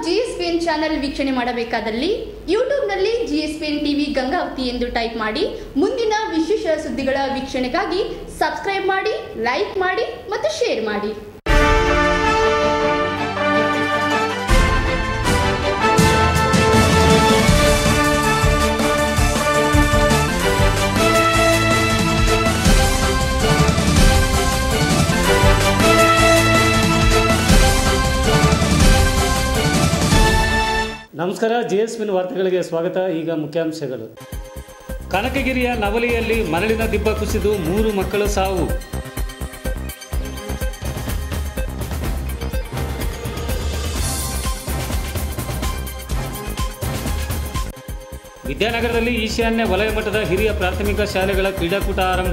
GSPN channel ವೀಕ್ಷಣೆ ಮಾಡಬೇಕಾದಲ್ಲಿ ಯೂಟ್ಯೂಬ್ನಲ್ಲಿ GSPN TV Gangavathi ಎಂದು ಟೈಪ್ ಮಾಡಿ ಮುಂದಿನ ವಿಶೇಷ ಸುದ್ದಿಗಳ ವೀಕ್ಷಣೆಗಾಗಿ ಸಬ್ಸ್ಕ್ರೈಬ್ ಮಾಡಿ ಲೈಕ್ ಮಾಡಿ ಮತ್ತು ಶೇರ್ ಮಾಡಿ ನಮಸ್ಕಾರ ಜಿ ಎಸ್ ಪಿನ್ ವಾರ್ತೆಗಳಿಗೆ ಸ್ವಾಗತ ಈಗ ಮುಖ್ಯಾಂಶಗಳು ಕನಕಗಿರಿಯ ನವಲಿಯಲ್ಲಿ ಮರಳಿನ ದಿಬ್ಬ ಕುಸಿದು ಮೂರು ಮಕ್ಕಳ ಸಾವು ವಿದ್ಯಾನಗರದಲ್ಲಿ ಈಶಾನ್ಯ ವಲಯ ಮಟ್ಟದ ಹಿರಿಯ ಪ್ರಾಥಮಿಕ ಶಾಲೆಗಳ ಕ್ರೀಡಾಕೂಟ ಆರಂಭ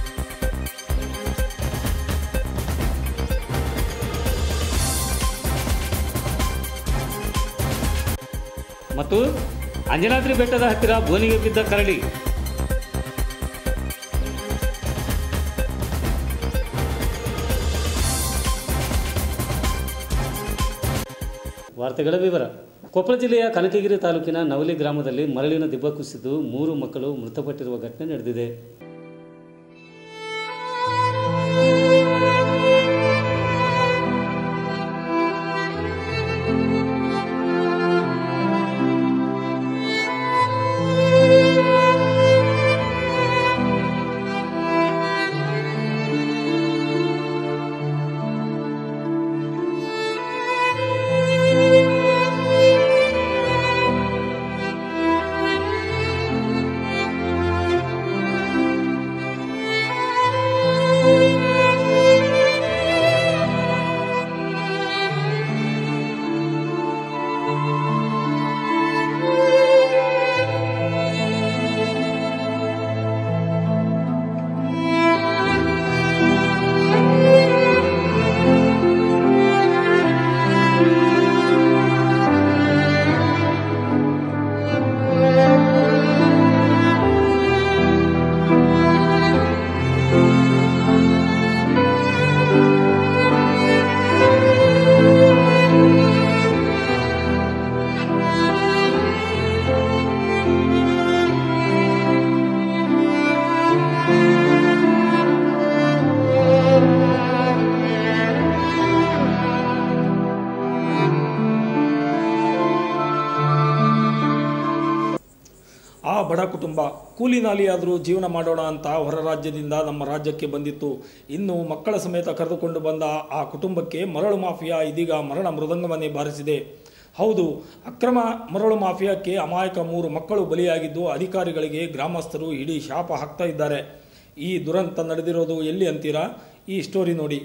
ಮತ್ತು ಅಂಜನಾದ್ರಿ ಬೆಟ್ಟದ ಹತ್ತಿರ ಬೋನಿಗೆ ಬಿದ್ದ ಕರಡಿ ವಾರ್ತೆಗಳ ವಿವರ ಕೊಪ್ಪಳ ಜಿಲ್ಲೆಯ ಕನಕಗಿರಿ ತಾಲೂಕಿನ ನವಲಿ ಗ್ರಾಮದಲ್ಲಿ ಮರಳಿನ ದಿಬ್ಬ ಕುಸಿದು ಮೂರು ಮಕ್ಕಳು ಮೃತಪಟ್ಟಿರುವ ಘಟನೆ ನಡೆದಿದೆ ಆ ಬಡ ಕುಟುಂಬ ಕೂಲಿ ನಾಲಿಯಾದರೂ ಜೀವನ ಮಾಡೋಣ ಅಂತ ಹೊರ ರಾಜ್ಯದಿಂದ ನಮ್ಮ ರಾಜ್ಯಕ್ಕೆ ಬಂದಿತ್ತು ಇನ್ನು ಮಕ್ಕಳ ಸಮೇತ ಕರೆದುಕೊಂಡು ಬಂದ ಆ ಕುಟುಂಬಕ್ಕೆ ಮರಳು ಮಾಫಿಯಾ ಇದೀಗ ಮರಣ ಮೃದಂಗವನ್ನೇ ಬಾರಿಸಿದೆ ಹೌದು ಅಕ್ರಮ ಮರಳು ಮಾಫಿಯಾಕ್ಕೆ ಅಮಾಯಕ ಮೂರು ಮಕ್ಕಳು ಬಲಿಯಾಗಿದ್ದು ಅಧಿಕಾರಿಗಳಿಗೆ ಗ್ರಾಮಸ್ಥರು ಇಡೀ ಶಾಪ ಹಾಕ್ತಾ ಇದ್ದಾರೆ ಈ ದುರಂತ ನಡೆದಿರೋದು ಎಲ್ಲಿ ಅಂತೀರಾ ಈ ಸ್ಟೋರಿ ನೋಡಿ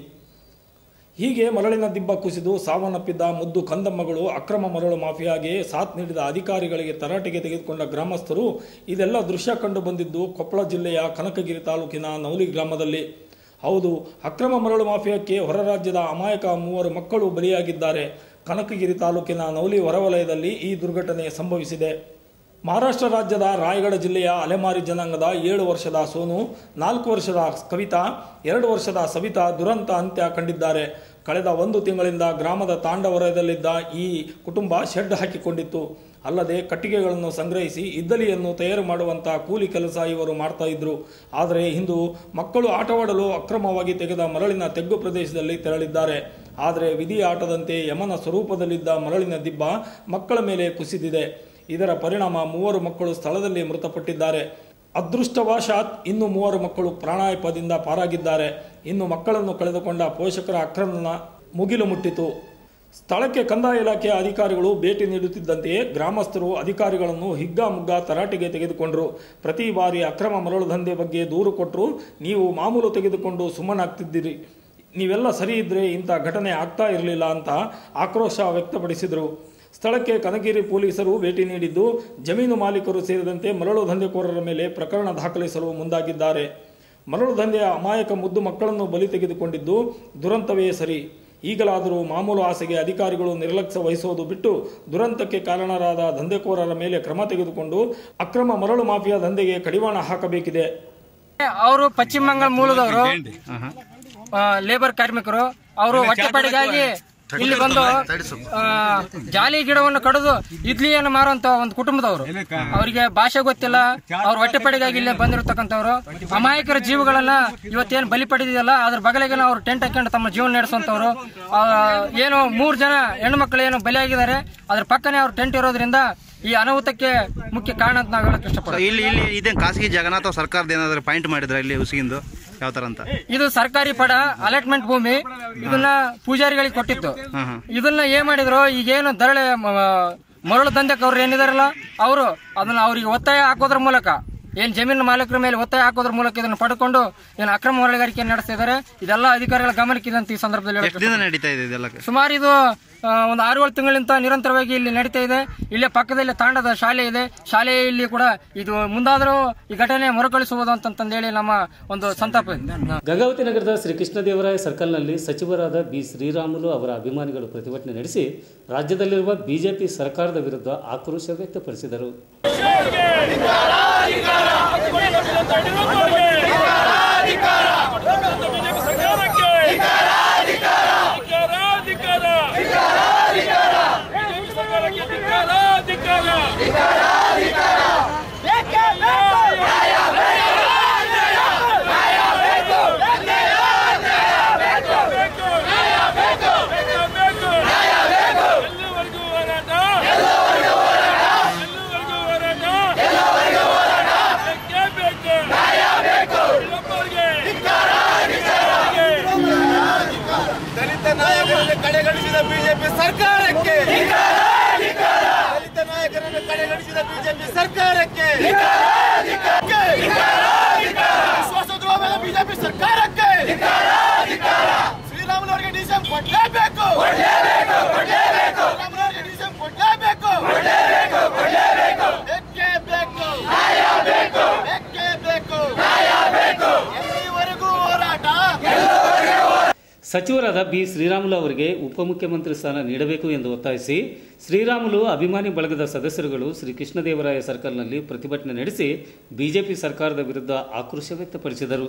ಹೀಗೆ ಮರಳಿನ ದಿಬ್ಬ ಕುಸಿದು ಸಾವನ್ನಪ್ಪಿದ್ದ ಮುದ್ದು ಕಂದಮ್ಮಗಳು ಅಕ್ರಮ ಮರಳು ಮಾಫಿಯಾಗೆ ಸಾಥ್ ನೀಡಿದ ಅಧಿಕಾರಿಗಳಿಗೆ ತರಾಟೆಗೆ ತೆಗೆದುಕೊಂಡ ಗ್ರಾಮಸ್ಥರು ಇದೆಲ್ಲ ದೃಶ್ಯ ಕಂಡು ಬಂದಿದ್ದು ಕೊಪ್ಪಳ ಜಿಲ್ಲೆಯ ಕನಕಗಿರಿ ತಾಲೂಕಿನ ನವಲಿ ಗ್ರಾಮದಲ್ಲಿ ಹೌದು ಅಕ್ರಮ ಮರಳು ಮಾಫಿಯಾಕ್ಕೆ ಹೊರ ರಾಜ್ಯದ ಅಮಾಯಕ ಮೂವರು ಮಕ್ಕಳು ಬಲಿಯಾಗಿದ್ದಾರೆ ಕನಕಗಿರಿ ತಾಲೂಕಿನ ನವಲಿ ಹೊರವಲಯದಲ್ಲಿ ಈ ದುರ್ಘಟನೆ ಸಂಭವಿಸಿದೆ ಮಹಾರಾಷ್ಟ್ರ ರಾಜ್ಯದ ರಾಯಗಢ ಜಿಲ್ಲೆಯ ಅಲೆಮಾರಿ ಜನಾಂಗದ ಏಳು ವರ್ಷದ ಸೋನು ನಾಲ್ಕು ವರ್ಷದ ಕವಿತಾ ಎರಡು ವರ್ಷದ ಸವಿತಾ ದುರಂತ ಅಂತ್ಯ ಕಂಡಿದ್ದಾರೆ ಕಳೆದ ಒಂದು ತಿಂಗಳಿಂದ ಗ್ರಾಮದ ತಾಂಡ ವಲಯದಲ್ಲಿದ್ದ ಈ ಕುಟುಂಬ ಶೆಡ್ ಹಾಕಿಕೊಂಡಿತ್ತು ಅಲ್ಲದೆ ಕಟ್ಟಿಗೆಗಳನ್ನು ಸಂಗ್ರಹಿಸಿ ಇದ್ದಲಿಯನ್ನು ತಯಾರು ಮಾಡುವಂಥ ಕೂಲಿ ಕೆಲಸ ಇವರು ಮಾಡ್ತಾ ಇದ್ರು ಆದರೆ ಇಂದು ಮಕ್ಕಳು ಆಟವಾಡಲು ಅಕ್ರಮವಾಗಿ ತೆಗೆದ ಮರಳಿನ ತೆಗ್ಗು ಪ್ರದೇಶದಲ್ಲಿ ತೆರಳಿದ್ದಾರೆ ಆದರೆ ವಿಧಿ ಆಟದಂತೆ ಯಮನ ಸ್ವರೂಪದಲ್ಲಿದ್ದ ಮರಳಿನ ದಿಬ್ಬ ಮಕ್ಕಳ ಮೇಲೆ ಕುಸಿದಿದೆ ಇದರ ಪರಿಣಾಮ ಮೂವರು ಮಕ್ಕಳು ಸ್ಥಳದಲ್ಲಿ ಮೃತಪಟ್ಟಿದ್ದಾರೆ ಅದೃಷ್ಟವಶಾತ್ ಇನ್ನು ಮೂವರು ಮಕ್ಕಳು ಪ್ರಾಣಾಯಾಪದಿಂದ ಪಾರಾಗಿದ್ದಾರೆ ಇನ್ನು ಮಕ್ಕಳನ್ನು ಕಳೆದುಕೊಂಡ ಪೋಷಕರ ಆಕ್ರಮಣ ಮುಗಿಲು ಮುಟ್ಟಿತು ಸ್ಥಳಕ್ಕೆ ಕಂದಾಯ ಇಲಾಖೆಯ ಅಧಿಕಾರಿಗಳು ಭೇಟಿ ನೀಡುತ್ತಿದ್ದಂತೆಯೇ ಗ್ರಾಮಸ್ಥರು ಅಧಿಕಾರಿಗಳನ್ನು ಹಿಗ್ಗಾಮುಗ್ಗಾ ತರಾಟೆಗೆ ತೆಗೆದುಕೊಂಡರು ಪ್ರತಿ ಬಾರಿ ಅಕ್ರಮ ಮರಳು ದಂಧೆ ಬಗ್ಗೆ ದೂರು ಕೊಟ್ಟರು ನೀವು ಮಾಮೂಲು ತೆಗೆದುಕೊಂಡು ಸುಮ್ಮನಾಗ್ತಿದ್ದೀರಿ ನೀವೆಲ್ಲ ಸರಿ ಇದ್ರೆ ಇಂಥ ಘಟನೆ ಆಗ್ತಾ ಇರಲಿಲ್ಲ ಅಂತ ಆಕ್ರೋಶ ವ್ಯಕ್ತಪಡಿಸಿದರು ಸ್ಥಳಕ್ಕೆ ಕನಗಿರಿ ಪೊಲೀಸರು ಭೇಟಿ ನೀಡಿದ್ದು ಜಮೀನು ಮಾಲೀಕರು ಸೇರಿದಂತೆ ಮರಳು ದಂಧೆಕೋರರ ಮೇಲೆ ಪ್ರಕರಣ ದಾಖಲಿಸಲು ಮುಂದಾಗಿದ್ದಾರೆ ಮರಳು ದಂಧೆಯ ಅಮಾಯಕ ಮುದ್ದು ಮಕ್ಕಳನ್ನು ಬಲಿ ತೆಗೆದುಕೊಂಡಿದ್ದು ದುರಂತವೇ ಸರಿ ಈಗಲಾದರೂ ಮಾಮೂಲು ಆಸೆಗೆ ಅಧಿಕಾರಿಗಳು ನಿರ್ಲಕ್ಷ್ಯ ವಹಿಸುವುದು ಬಿಟ್ಟು ದುರಂತಕ್ಕೆ ಕಾರಣರಾದ ದಂಧೆಕೋರರ ಮೇಲೆ ಕ್ರಮ ತೆಗೆದುಕೊಂಡು ಅಕ್ರಮ ಮರಳು ಮಾಫಿಯಾ ದಂಧೆಗೆ ಕಡಿವಾಣ ಹಾಕಬೇಕಿದೆ ಅವರು ಪಶ್ಚಿಮ ಬಂಗಾಳ ಮೂಲದವರು ಲೇಬರ್ ಕಾರ್ಮಿಕರು ಅವರು ಹೊಟ್ಟೆಪಾಡಿಗಾಗಿ ಇಲ್ಲಿ ಬಂದು ಆ, ಜಾಲಿ ಗಿಡವನ್ನು ಕಡಿದು ಇಡ್ಲಿಯನ್ನು ಮಾರುವಂತ ಒಂದು ಕುಟುಂಬದವರು ಅವರಿಗೆ ಭಾಷೆ ಗೊತ್ತಿಲ್ಲ ಅವ್ರ ಹೊಟ್ಟೆಪಡೆಗಾಗಿ ಇಲ್ಲೇ ಬಂದಿರತಕ್ಕಂಥವ್ರು ಅಮಾಯಕರ ಜೀವಗಳನ್ನ ಇವತ್ತೇನು ಬಲಿ ಪಡೆದಿದೆಯಲ್ಲ ಅದ್ರ ಬಗಲಿಗೆ ಅವ್ರು ಟೆಂಟ್ ಹಾಕೊಂಡು ತಮ್ಮ ಜೀವನ ನಡೆಸುವಂತವ್ರು ಆ, ಏನು ಮೂರು ಜನ ಹೆಣ್ಣು ಮಕ್ಕಳು ಏನು ಬಲಿಯಾಗಿದ್ದಾರೆ ಅದ್ರ ಪಕ್ಕನೇ ಅವ್ರ ಟೆಂಟ್ ಇರೋದ್ರಿಂದ ಈ ಅನಾಹುತಕ್ಕೆ ಮುಖ್ಯ ಕಾರಣ ಅಂತ ನಾವು ಹೇಳಕ್ ಇಷ್ಟಪಡ್ತೀವಿ ಇಲ್ಲಿ ಇಲ್ಲಿ ಇದೇ ಖಾಸಗಿ ಜಾಗನ ಅಥವಾ ಸರ್ಕಾರದ ಏನಾದ್ರು ಪಾಯಿಂಟ್ ಮಾಡಿದ್ರ ಇಲ್ಲಿ ಉಸಿಗಿಂದು ಯಾವ ತರ ಅಂತ ಇದು ಸರ್ಕಾರಿ ಪಡ ಅಲಾಟ್ಮೆಂಟ್ ಭೂಮಿ ಇದನ್ನ ಪೂಜಾರಿಗಳಿಗೆ ಕೊಟ್ಟಿತ್ತು ಇದನ್ನ ಏನ್ ಮಾಡಿದ್ರು ಈಗೇನು ದರಳೆ ಮ- ಮರಳು ದಂಧೆಕವ್ರು ಏನಿದಾರಲ್ಲ ಅವರು ಅದನ್ನ ಅವ್ರಿಗೆ ಒತ್ತಾಯ ಹಾಕೋದ್ರ ಮೂಲಕ ಏನ್ ಜಮೀನು ಮಾಲೀಕರ ಮೇಲೆ ಒತ್ತಾಯ ಹಾಕೋದ್ರ ಮೂಲಕ ಇದನ್ನು ಪಡ್ಕೊಂಡು ಏನು ಅಕ್ರಮ ಮರಳುಗಾರಿಕೆ ನಡೆಸ್ತಿದ್ದಾರೆ ಇದೆಲ್ಲ ಅಧಿಕಾರಿಗಳ ಗಮನಕ್ಕಿದೆ ಅಂತ ಈ ಸಂದರ್ಭದಲ್ಲಿ ಹೇಳಕ್ ಎಷ್ಟು ದಿನ ನಡೀತಾ ಇದೆ ಇದೆಲ್ಲ ಸುಮಾರು ಇದು ಆ, ಒಂದು ಆರು ಏಳು ತಿಂಗಳಿಂದ ನಿರಂತರವಾಗಿ ಇಲ್ಲಿ ನಡೀತಾ ಇದೆ ಇಲ್ಲೇ ಪಕ್ಕದಲ್ಲಿ ತಾಂಡದ ಶಾಲೆ ಇದೆ ಶಾಲೆಯಲ್ಲಿ ಕೂಡ ಇದು ಮುಂದಾದರೂ ಈ ಘಟನೆ ಮರುಕಳಿಸುವುದು ಅಂತಂದೇಳಿ ನಮ್ಮ ಒಂದು ಸಂತಾಪ ಇದೆ ಗಂಗಾವತಿ ನಗರದ ಶ್ರೀ ಕೃಷ್ಣದೇವರಾಯ ಸರ್ಕಲ್ನಲ್ಲಿ ಸಚಿವರಾದ ಬಿ ಶ್ರೀರಾಮುಲು ಅವರ ಅಭಿಮಾನಿಗಳು ಪ್ರತಿಭಟನೆ ನಡೆಸಿ ರಾಜ್ಯದಲ್ಲಿರುವ ಬಿಜೆಪಿ ಸರ್ಕಾರದ ವಿರುದ್ಧ ಆಕ್ರೋಶ ವ್ಯಕ್ತಪಡಿಸಿದರು ದಲಿತ ನಾಯಕರನ್ನು ಕಡೆಗಣಿಸಿದ ಬಿಜೆಪಿ ಸರ್ಕಾರಕ್ಕೆ ದಲಿತ ನಾಯಕರನ್ನು ಕಡೆಗಣಿಸಿದ ಬಿಜೆಪಿ ಸರ್ಕಾರಕ್ಕೆ ವಿಶ್ವಾಸದ್ರೋಹದ ಬಿಜೆಪಿ ಸರ್ಕಾರಕ್ಕೆ ಶ್ರೀರಾಮುಲವರಿಗೆ ಡಿಸಿಎಂ ಕೊಡಲೇಬೇಕು ಶ್ರೀರಾಮುಲವರಿಗೆ ಡಿಸಿಎಂ ಕೊಡಲೇಬೇಕು ಬೇಕೇ ಬೇಕು ಬೇಕೇ ಬೇಕು ಎಲ್ಲಿವರೆಗೂ ಹೋರಾಟ ಸಚಿವರಾದ ಬಿ ಶ್ರೀರಾಮುಲು ಅವರಿಗೆ ಉಪಮುಖ್ಯಮಂತ್ರಿ ಸ್ಥಾನ ನೀಡಬೇಕು ಎಂದು ಒತ್ತಾಯಿಸಿ ಶ್ರೀರಾಮುಲು ಅಭಿಮಾನಿ ಬಳಗದ ಸದಸ್ಯರುಗಳು ಶ್ರೀ ಕೃಷ್ಣದೇವರಾಯ ಸರ್ಕಲ್ನಲ್ಲಿ ಪ್ರತಿಭಟನೆ ನಡೆಸಿ ಬಿಜೆಪಿ ಸರ್ಕಾರದ ವಿರುದ್ಧ ಆಕ್ರೋಶ ವ್ಯಕ್ತಪಡಿಸಿದರು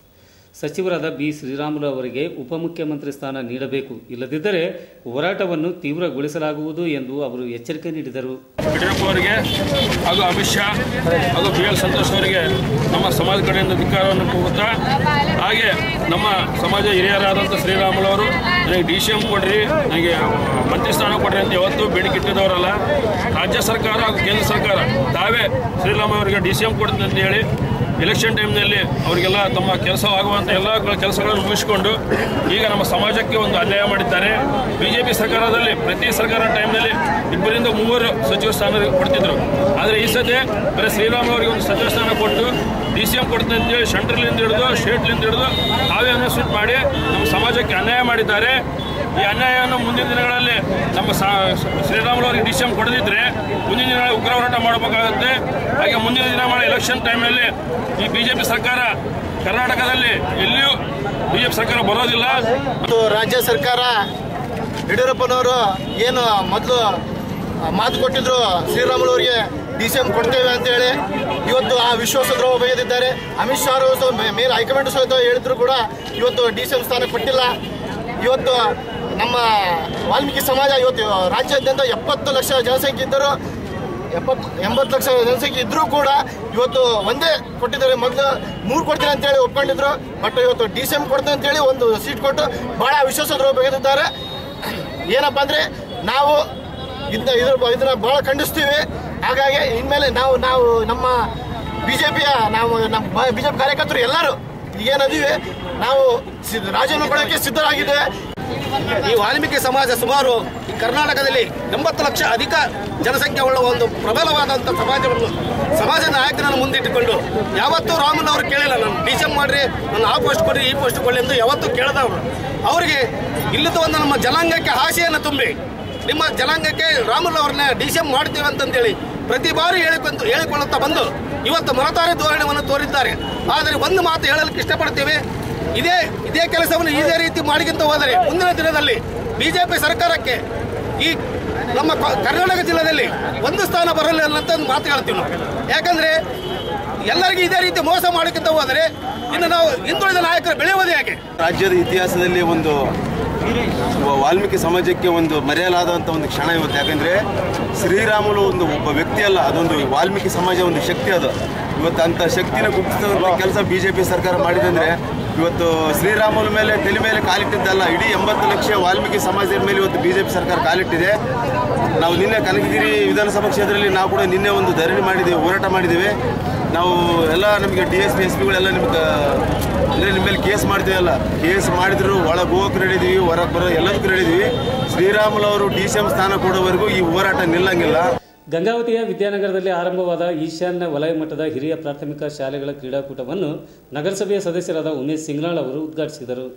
ಸಚಿವರಾದ ಬಿ ಶ್ರೀರಾಮುಲು ಅವರಿಗೆ ಉಪಮುಖ್ಯಮಂತ್ರಿ ಸ್ಥಾನ ನೀಡಬೇಕು ಇಲ್ಲದಿದ್ದರೆ ಹೋರಾಟವನ್ನು ತೀವ್ರಗೊಳಿಸಲಾಗುವುದು ಎಂದು ಅವರು ಎಚ್ಚರಿಕೆ ನೀಡಿದರು ಯಡಿಯೂರಪ್ಪ ಅವರಿಗೆ ಹಾಗೂ ಅಮಿತ್ ಶಾ ಹಾಗೂ ಬಿ ಎಲ್ ಸಂತೋಷ್ ಅವರಿಗೆ ನಮ್ಮ ಸಮಾಜ ಕಡೆಯಿಂದ ಧಿಕ್ಕಾರವನ್ನು ಕೂಗುತ್ತಾ ಹಾಗೆ ನಮ್ಮ ಸಮಾಜ ಹಿರಿಯರಾದಂಥ ಶ್ರೀರಾಮುಲು ಅವರು ನನಗೆ ಡಿ ಸಿ ಎಂ ಕೊಡ್ರಿ ನನಗೆ ಮಂತ್ರಿ ಸ್ಥಾನ ಕೊಡ್ರಿ ಅಂತ ಯಾವತ್ತೂ ಬೇಡಿಕೆ ಇಟ್ಟಿದ್ದವರಲ್ಲ ರಾಜ್ಯ ಸರ್ಕಾರ ಹಾಗೂ ಕೇಂದ್ರ ಸರ್ಕಾರ ತಾವೇ ಶ್ರೀರಾಮ ಅವರಿಗೆ ಡಿ ಸಿ ಎಂ ಕೊಡ್ತೀನಿ ಅಂತ ಹೇಳಿ ಎಲೆಕ್ಷನ್ ಟೈಮ್ನಲ್ಲಿ ಅವರಿಗೆಲ್ಲ ತಮ್ಮ ಕೆಲಸವಾಗುವಂಥ ಎಲ್ಲ ಕೆಲಸಗಳನ್ನು ಮುಗಿಸಿಕೊಂಡು ಈಗ ನಮ್ಮ ಸಮಾಜಕ್ಕೆ ಒಂದು ಅನ್ಯಾಯ ಮಾಡಿದ್ದಾರೆ ಬಿಜೆಪಿ ಸರ್ಕಾರದಲ್ಲಿ ಪ್ರತಿ ಸರ್ಕಾರ ಟೈಮ್ನಲ್ಲಿ ಇಬ್ಬರಿಂದ ಮೂವರು ಸಚಿವ ಸ್ಥಾನ ಕೊಡ್ತಿದ್ರು ಆದರೆ ಈ ಸದ್ಯ ಬರೀ ಶ್ರೀರಾಮ್ ಅವರಿಗೆ ಒಂದು ಸಚಿವ ಸ್ಥಾನ ಕೊಟ್ಟು ಡಿ ಸಿ ಎಂ ಕೊಡ್ತೀನಿ ಅಂತೇಳಿ ಸೆಂಟ್ರಲಿಂದ ಹಿಡಿದು ಸ್ಟೇಟ್ಲಿಂದ ಹಿಡಿದು ತಾವೇ ಅನೌನ್ಸ್ಮೆಂಟ್ ಮಾಡಿ ನಮ್ಮ ಸಮಾಜಕ್ಕೆ ಅನ್ಯಾಯ ಮಾಡಿದ್ದಾರೆ ಈ ಅನ್ಯಾಯವನ್ನು ಮುಂದಿನ ದಿನಗಳಲ್ಲಿ ನಮ್ಮ ಸಾ ಶ್ರೀರಾಮುಲು ಅವರಿಗೆ ಡಿ ಸಿ ಎಂ ಕೊಡದಿದ್ರೆ ಮುಂದಿನ ದಿನ ಉಗ್ರ ಹೋರಾಟ ಮಾಡಬೇಕಾಗುತ್ತೆ ಹಾಗೆ ಮುಂದಿನ ದಿನ ಮಾಡೋ ಎಲೆಕ್ಷನ್ ಟೈಮ್ನಲ್ಲಿ ಈ ಬಿಜೆಪಿ ಸರ್ಕಾರ ಕರ್ನಾಟಕದಲ್ಲಿ ಎಲ್ಲಿಯೂ ಬಿಜೆಪಿ ಸರ್ಕಾರ ಬರೋದಿಲ್ಲ ಮತ್ತು ರಾಜ್ಯ ಸರ್ಕಾರ ಯಡಿಯೂರಪ್ಪನವರು ಏನು ಮೊದಲು ಮಾತು ಕೊಟ್ಟಿದ್ರು ಶ್ರೀರಾಮುಲು ಅವರಿಗೆ ಡಿ ಸಿ ಎಂ ಕೊಡ್ತೇವೆ ಅಂತೇಳಿ ಇವತ್ತು ಆ ವಿಶ್ವಾಸದ್ರೋಹ ಬಗೆದಿದ್ದಾರೆ ಅಮಿತ್ ಶಾ ಅವರು ಸಹ ಮೇ- ಮೇಲೆ ಹೈಕಮಾಂಡ್ ಸಹಿತ ಹೇಳಿದ್ರು ಕೂಡ ಇವತ್ತು ಡಿ ಸಿ ಎಂ ಸ್ಥಾನ ಕೊಟ್ಟಿಲ್ಲ ಇವತ್ತು ನಮ್ಮ ವಾಲ್ಮೀಕಿ ಸಮಾಜ ಇವತ್ತು ರಾಜ್ಯಾದ್ಯಂತ ಎಪ್ಪತ್ತು ಲಕ್ಷ ಜನಸಂಖ್ಯೆ ಇದ್ದರು ಎಪ್ಪತ್ತು ಎಂಬತ್ತು ಲಕ್ಷ ಜನಸಂಖ್ಯೆ ಇದ್ರೂ ಕೂಡ ಇವತ್ತು ಒಂದೇ ಕೊಟ್ಟಿದ್ದಾರೆ ಮೊದಲು ಮೂರು ಕೊಡ್ತೀನಿ ಅಂತೇಳಿ ಒಪ್ಕೊಂಡಿದ್ರು ಬಟ್ ಇವತ್ತು ಡಿ ಸಿ ಎಂ ಕೊಡ್ತೀನಿ ಅಂತೇಳಿ ಒಂದು ಸೀಟ್ ಕೊಟ್ಟು ಬಹಳ ವಿಶ್ವಾಸದ್ರೋಹ ಬಗೆದಿದ್ದಾರೆ ಏನಪ್ಪ ಅಂದ್ರೆ ನಾವು ಇದನ್ನ ಇದ್ರ ಇದನ್ನ ಬಹಳ ಖಂಡಿಸ್ತೀವಿ ಹಾಗಾಗಿ ಇನ್ಮೇಲೆ ನಾವು ನಾವು ನಮ್ಮ ಬಿಜೆಪಿಯ ನಾವು ನಮ್ಮ ಬಿಜೆಪಿ ಕಾರ್ಯಕರ್ತರು ಎಲ್ಲರೂ ಏನದೀವಿ ನಾವು ಸಿದ್ಧ- ರಾಜೀನಾಮೆ ಕೊಡೋಕ್ಕೆ ಸಿದ್ಧರಾಗಿದ್ದೇವೆ ಈ ವಾಲ್ಮೀಕಿ ಸಮಾಜ ಸುಮಾರು ಈ ಕರ್ನಾಟಕದಲ್ಲಿ ಎಂಬತ್ತು ಲಕ್ಷ ಅಧಿಕ ಜನಸಂಖ್ಯೆ ಉಳ್ಳ ಒಂದು ಪ್ರಬಲವಾದಂಥ ಸಮಾಜವನ್ನು ಸಮಾಜ ನಾಯಕರನ್ನು ಮುಂದಿಟ್ಟುಕೊಂಡು ಯಾವತ್ತೂ ರಾಮನ್ ಅವರು ಕೇಳಿಲ್ಲ ನಾನು ಡಿ ಸಿ ಎಂ ಮಾಡ್ರಿ ನಾನು ಆ ಪೋಸ್ಟ್ ಕೊಡ್ರಿ ಈ ಪೋಸ್ಟ್ ಕೊಡ್ಲಿ ಎಂದು ಯಾವತ್ತೂ ಕೇಳದವರು ಅವರಿಗೆ ಇಲ್ಲಿದ್ದ ಒಂದು ನಮ್ಮ ಜನಾಂಗಕ್ಕೆ ಆಸೆಯನ್ನು ತುಂಬಿ ನಿಮ್ಮ ಜನಾಂಗಕ್ಕೆ ರಾಮುಲ್ ಅವ್ರನ್ನ ಡಿ ಸಿ ಎಂ ಮಾಡ್ತೀವಿ ಅಂತಂದೇಳಿ ಪ್ರತಿ ಬಾರಿ ಹೇಳಿಕೊಂಡು ಹೇಳಿಕೊಳ್ಳುತ್ತಾ ಬಂದು ಇವತ್ತು ಮನತಾರಿ ಧೋರಣೆಯನ್ನು ತೋರಿದ್ದಾರೆ ಆದರೆ ಒಂದು ಮಾತು ಹೇಳಲಿಕ್ಕೆ ಇಷ್ಟಪಡ್ತೀವಿ ಇದೇ ಇದೇ ಕೆಲಸವನ್ನು ಇದೇ ರೀತಿ ಮಾಡಿಕೊಂತ ಹೋದರೆ ಮುಂದಿನ ದಿನದಲ್ಲಿ ಬಿಜೆಪಿ ಸರ್ಕಾರಕ್ಕೆ ಈ ನಮ್ಮ ಕ- ಕರ್ನಾಟಕ ಜಿಲ್ಲೆಯಲ್ಲಿ ಒಂದು ಸ್ಥಾನ ಬರಲ್ಲ ಅಂತ ಒಂದು ಮಾತು ಹೇಳ್ತೀವಿ ನಾವು ಯಾಕಂದ್ರೆ ಎಲ್ಲರಿಗೂ ಇದೇ ರೀತಿ ಮೋಸ ಮಾಡಿಕೊಂತ ಹೋದರೆ ಇನ್ನು ನಾವು ಹಿಂದುಳಿದ ನಾಯಕರು ಬೆಳೆಯುವುದೇ ಹೇಗೆ ರಾಜ್ಯದ ಇತಿಹಾಸದಲ್ಲಿ ಒಂದು ವ- ವಾಲ್ಮೀಕಿ ಸಮಾಜಕ್ಕೆ ಒಂದು ಮರೆಯಲಾದಂಥ ಒಂದು ಕ್ಷಣ ಇವತ್ತು ಯಾಕಂದರೆ ಶ್ರೀರಾಮುಲು ಒಂದು ಒಬ್ಬ ವ್ಯಕ್ತಿ ಅಲ್ಲ ಅದೊಂದು ವಾಲ್ಮೀಕಿ ಸಮಾಜ ಒಂದು ಶಕ್ತಿ ಅದು ಇವತ್ತು ಅಂಥ ಶಕ್ತಿನ ಗುಪ್ತಿಸುವಂಥ ಕೆಲಸ ಬಿ ಜೆ ಪಿ ಸರ್ಕಾರ ಮಾಡಿದಂದರೆ ಇವತ್ತು ಶ್ರೀರಾಮುಲ ಮೇಲೆ ತಲೆ ಮೇಲೆ ಕಾಲಿಟ್ಟಿದ್ದಲ್ಲ ಇಡೀ ಎಂಬತ್ತು ಲಕ್ಷ ವಾಲ್ಮೀಕಿ ಸಮಾಜದ ಮೇಲೆ ಇವತ್ತು ಬಿ ಜೆ ಪಿ ಸರ್ಕಾರ ಕಾಲಿಟ್ಟಿದೆ ನಾವು ನಿನ್ನೆ ಕನಕಗಿರಿ ವಿಧಾನಸಭಾ ಕ್ಷೇತ್ರದಲ್ಲಿ ನಾವು ಕೂಡ ನಿನ್ನೆ ಒಂದು ಧರಣಿ ಮಾಡಿದ್ದೀವಿ ಹೋರಾಟ ಮಾಡಿದ್ದೀವಿ ನಾವು ಎಲ್ಲ ನಮಗೆ ಡಿ ಎಸ್ ಪಿ ಎಸ್ ಪಿಗಳೆಲ್ಲ ನಿಮ್ಗೆ ಅಂದರೆ ನಿಮ್ಮ ಮೇಲೆ ಕೇಸ್ ಮಾಡ್ತೀವಲ್ಲ ಕೇಸ್ ಮಾಡಿದ್ರು ಒಳಗೆ ಹೋಗಕ್ಕೆ ರೆಡಿದೀವಿ ಹೊರಗೆ ಬರೋ ಎಲ್ಲದಕ್ಕೂ ರೆಡಿದೀವಿ ಶ್ರೀರಾಮುಲು ಅವರು ಡಿ ಸಿ ಎಂ ಸ್ಥಾನ ಕೊಡೋವರೆಗೂ ಈ ಹೋರಾಟ ನಿಲ್ಲಂಗಿಲ್ಲ ಗಂಗಾವತಿಯ ವಿದ್ಯಾನಗರದಲ್ಲಿ ಆರಂಭವಾದ ಈಶಾನ್ಯ ವಲಯ ಮಟ್ಟದ ಹಿರಿಯ ಪ್ರಾಥಮಿಕ ಶಾಲೆಗಳ ಕ್ರೀಡಾಕೂಟವನ್ನು ನಗರಸಭೆಯ ಸದಸ್ಯರಾದ ಉಮೇಶ್ ಸಿಂಗ್ನಾಳ್ ಅವರು ಉದ್ಘಾಟಿಸಿದರು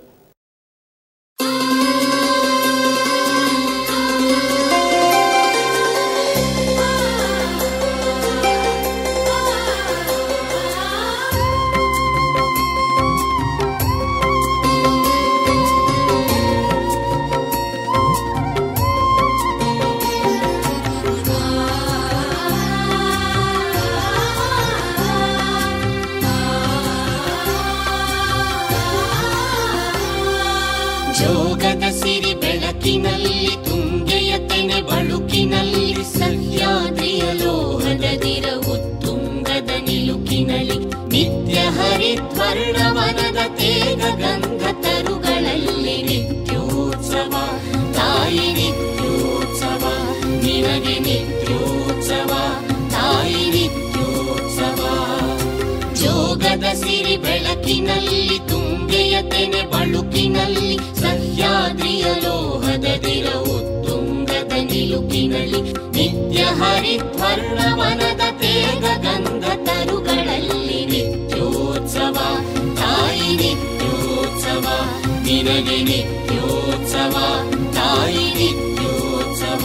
ಜೋಗದ ಸಿರಿ ಬೆಳಕಿನಲ್ಲಿ ತುಂಗೆಯ ತೆನೆ ಬಳುಕಿನಲ್ಲಿ ಸಹ್ಯಾದ್ರಿಯ ಲೋಹದದಿರ ಉತ್ತುಂಗದ ನಿಲುಕಿನಲ್ಲಿ ನಿತ್ಯ ಹರಿದ್ವರ್ಣವನದ ತೇಗ ಗಂಧ ತರುಗಳಲ್ಲಿ ನಿತ್ಯೋತ್ಸವ ತಾಯಿ ನಿತ್ಯೋತ್ಸವ ನಿನಗೆ ನಿತ್ಯೋತ್ಸವ ತಾಯಿ ನಿತ್ಯೋತ್ಸವ ಜೋಗದ ಸಿರಿ ಬೆಳಕಿನಲ್ಲಿ ತುಂಗೆಯ ತೆನೆ ಬಳುಕಿನಲ್ಲಿ ಸಹ್ಯಾದ್ರಿಯ ಲೋಹದದಿರ ಉತ್ತುಂಗದ ನಿಲುಕಿನಲ್ಲಿ ನಿತ್ಯ ಹರಿದ್ವರ್ಣವನದ ತೇಗ ಗಂಧ ತರುಗಳಲ್ಲಿ ನಿತ್ಯೋತ್ಸವ ತಾಯಿ ನಿತ್ಯೋತ್ಸವ ನಿನಗೆ ನಿತ್ಯೋತ್ಸವ ತಾಯಿ ನಿತ್ಯೋತ್ಸವ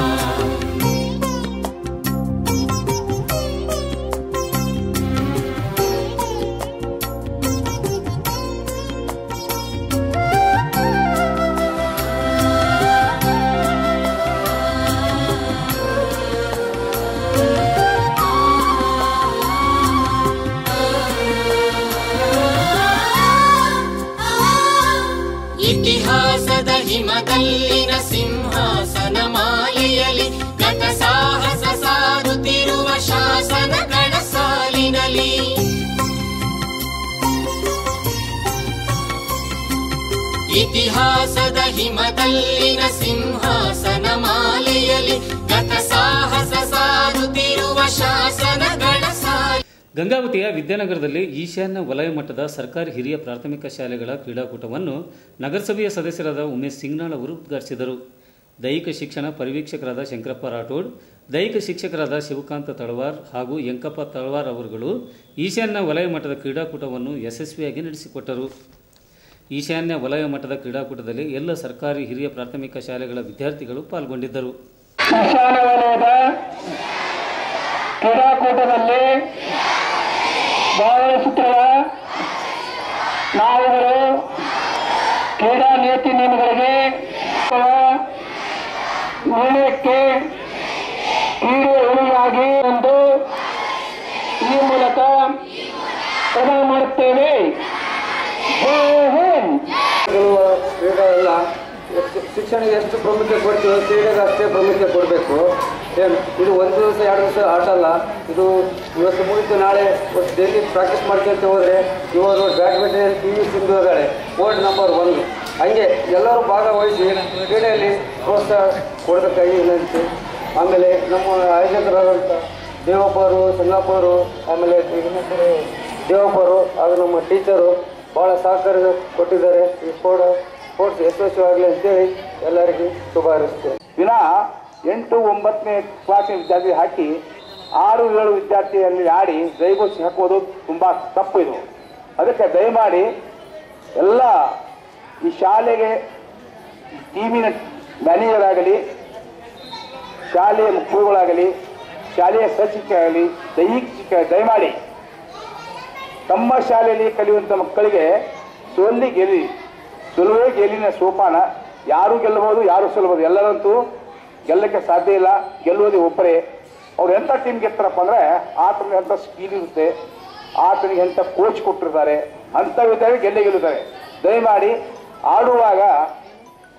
ಇತಿಹಾಸದ ಹಿಮದಲ್ಲಿನ ಸಿಂಹಾಸನ ಮಾಲೆಯಲ್ಲಿ ಗತ ಸಾಹಸ ಸಾರುತ್ತಿರುವ ಶಾಸನಗಳ ಸಾಲಿನಲ್ಲಿ ಇತಿಹಾಸದ ಹಿಮದಲ್ಲಿನ ಸಿಂಹಾಸನ ಮಾಲೆಯಲ್ಲಿ ಗತ ಸಾಹಸ ಸಾರುತ್ತಿರುವ ಶಾಸನಗಳ ಸಾಲಿ ಗಂಗಾವತಿಯ ವಿದ್ಯಾನಗರದಲ್ಲಿ ಈಶಾನ್ಯ ವಲಯ ಮಟ್ಟದ ಸರ್ಕಾರಿ ಹಿರಿಯ ಪ್ರಾಥಮಿಕ ಶಾಲೆಗಳ ಕ್ರೀಡಾಕೂಟವನ್ನು ನಗರಸಭೆಯ ಸದಸ್ಯರಾದ ಉಮೇಶ್ ಸಿಂಗ್ನಾಳ್ ಅವರು ಉದ್ಘಾಟಿಸಿದರು ದೈಹಿಕ ಶಿಕ್ಷಣ ಪರಿವೀಕ್ಷಕರಾದ ಶಂಕರಪ್ಪ ರಾಠೋಡ್ ದೈಹಿಕ ಶಿಕ್ಷಕರಾದ ಶಿವಕಾಂತ ತಳವಾರ್ ಹಾಗೂ ಯಂಕಪ್ಪ ತಳವಾರ್ ಅವರುಗಳು ಈಶಾನ್ಯ ವಲಯ ಮಟ್ಟದ ಕ್ರೀಡಾಕೂಟವನ್ನು ಯಶಸ್ವಿಯಾಗಿ ನಡೆಸಿಕೊಟ್ಟರು ಈಶಾನ್ಯ ವಲಯ ಮಟ್ಟದ ಕ್ರೀಡಾಕೂಟದಲ್ಲಿ ಎಲ್ಲ ಸರ್ಕಾರಿ ಹಿರಿಯ ಪ್ರಾಥಮಿಕ ಶಾಲೆಗಳ ವಿದ್ಯಾರ್ಥಿಗಳು ಪಾಲ್ಗೊಂಡಿದ್ದರು ಈಶಾನ್ಯ ವಲಯದ ಕ್ರೀಡಾಕೂಟದಲ್ಲಿ ಭಾಗವಹಿಸುತ್ತಿರುವ ನಾವುಗಳು ಕ್ರೀಡಾ ನೀತಿ ನಿಯಮಗಳಿಗೆ ನಿರ್ಣಯಕ್ಕೆ ಕ್ರೀಡೆ ಉಳಿಗಾಗಿ ಎಂದು ಈ ಮೂಲಕ ಪ್ರದಾನ ಮಾಡುತ್ತೇವೆ ಜೈ ಹಿಂದ್ ಕ್ರೀಡೆಯಲ್ಲ ಎಷ್ಟು ಶಿಕ್ಷಣಕ್ಕೆ ಎಷ್ಟು ಪ್ರಾಮುಖ್ಯತೆ ಕೊಡ್ತೀವೋ ಕ್ರೀಡೆಗೆ ಅಷ್ಟೇ ಪ್ರಾಮುಖ್ಯತೆ ಕೊಡಬೇಕು ಏನು ಇದು ಒಂದು ದಿವಸ ಎರಡು ದಿವಸ ಆಟ ಅಲ್ಲ ಇದು ಇವತ್ತು ಮುಗಿತು ನಾಳೆ ಡೈಲಿ ಪ್ರಾಕ್ಟೀಸ್ ಮಾಡ್ಕೊಂತ ಹೋದರೆ ಇವರು ಬ್ಯಾಡ್ಮಿಂಟನ್ ಪಿ ವಿ ಸಿಂಧು ಇದ್ದಾಳೆ ವರ್ಲ್ಡ್ ನಂಬರ್ ಒನ್ ಹಂಗೆ ಎಲ್ಲರೂ ಭಾಗವಹಿಸಿ ಕ್ರೀಡೆಯಲ್ಲಿ ಪ್ರೋತ್ಸಾಹ ಕೊಡಬೇಕಾಗಿ ವಿನಂತಿ ಆಮೇಲೆ ನಮ್ಮ ಆಯೋಜಕರಾದಂಥ ದೇವಪ್ಪರು ಸಂಗಪ್ಪರು ಆಮೇಲೆ ಇನ್ನೊಬ್ಬರು ದೇವಪ್ಪರು ಹಾಗೂ ನಮ್ಮ ಟೀಚರು ಭಾಳ ಸಹಕಾರ ಕೊಟ್ಟಿದ್ದಾರೆ ಈ ಸ್ಪೋರ್ಟ್ ಸ್ಪೋರ್ಟ್ಸ್ ಯಶಸ್ವಿಯಾಗಲಿ ಅಂತೇಳಿ ಎಲ್ಲರಿಗೂ ಶುಭ ಹಾರೈಸ್ತೇನೆ ವಿನಃ ಎಂಟು ಒಂಬತ್ತನೇ ಕ್ಲಾಸಿನ ವಿದ್ಯಾರ್ಥಿ ಹಾಕಿ ಆರು ಏಳು ವಿದ್ಯಾರ್ಥಿಯಲ್ಲಿ ಆಡಿ ಜೈಗೋಷ್ಠಿ ಹಾಕುವುದು ತುಂಬ ತಪ್ಪು ಇದು ಅದಕ್ಕೆ ದಯಮಾಡಿ ಎಲ್ಲ ಈ ಶಾಲೆಗೆ ಟೀಮಿನ ಮ್ಯಾನೇಜರ್ ಆಗಲಿ ಶಾಲೆಯ ಮಕ್ಕಳುಗಳಾಗಲಿ ಶಾಲೆಯ ಸಚಿವರಾಗಲಿ ದೈಹಿಕ ಶಿಕ್ಷಕ ದಯಮಾಡಿ ತಮ್ಮ ಶಾಲೆಯಲ್ಲಿ ಕಲಿಯುವಂಥ ಮಕ್ಕಳಿಗೆ ಸೋಲ್ಲಿ ಗೆಲ್ಲಿ ಸುಲಭೇ ಗೆಲ್ಲಿನ ಸೋಪಾನ ಯಾರು ಗೆಲ್ಲಬಹುದು ಯಾರು ಸೋಲ್ಬೋದು ಎಲ್ಲರಂತೂ ಗೆಲ್ಲಕ್ಕೆ ಸಾಧ್ಯ ಇಲ್ಲ ಗೆಲ್ಲುವುದು ಒಬ್ಬರೇ ಅವ್ರು ಎಂಥ ಟೀಮ್ ಗೆಲ್ತಾರಪ್ಪ ಅಂದರೆ ಆತನಿಗೆ ಎಂಥ ಸ್ಕಿಲ್ ಇರುತ್ತೆ ಆತನಿಗೆ ಎಂಥ ಕೋಚ್ ಕೊಟ್ಟಿರ್ತಾರೆ ಅಂಥವಿದ್ದಾಗ ಗೆಲ್ಲೇ ಗೆಲ್ಲುತ್ತಾರೆ ದಯಮಾಡಿ ಆಡುವಾಗ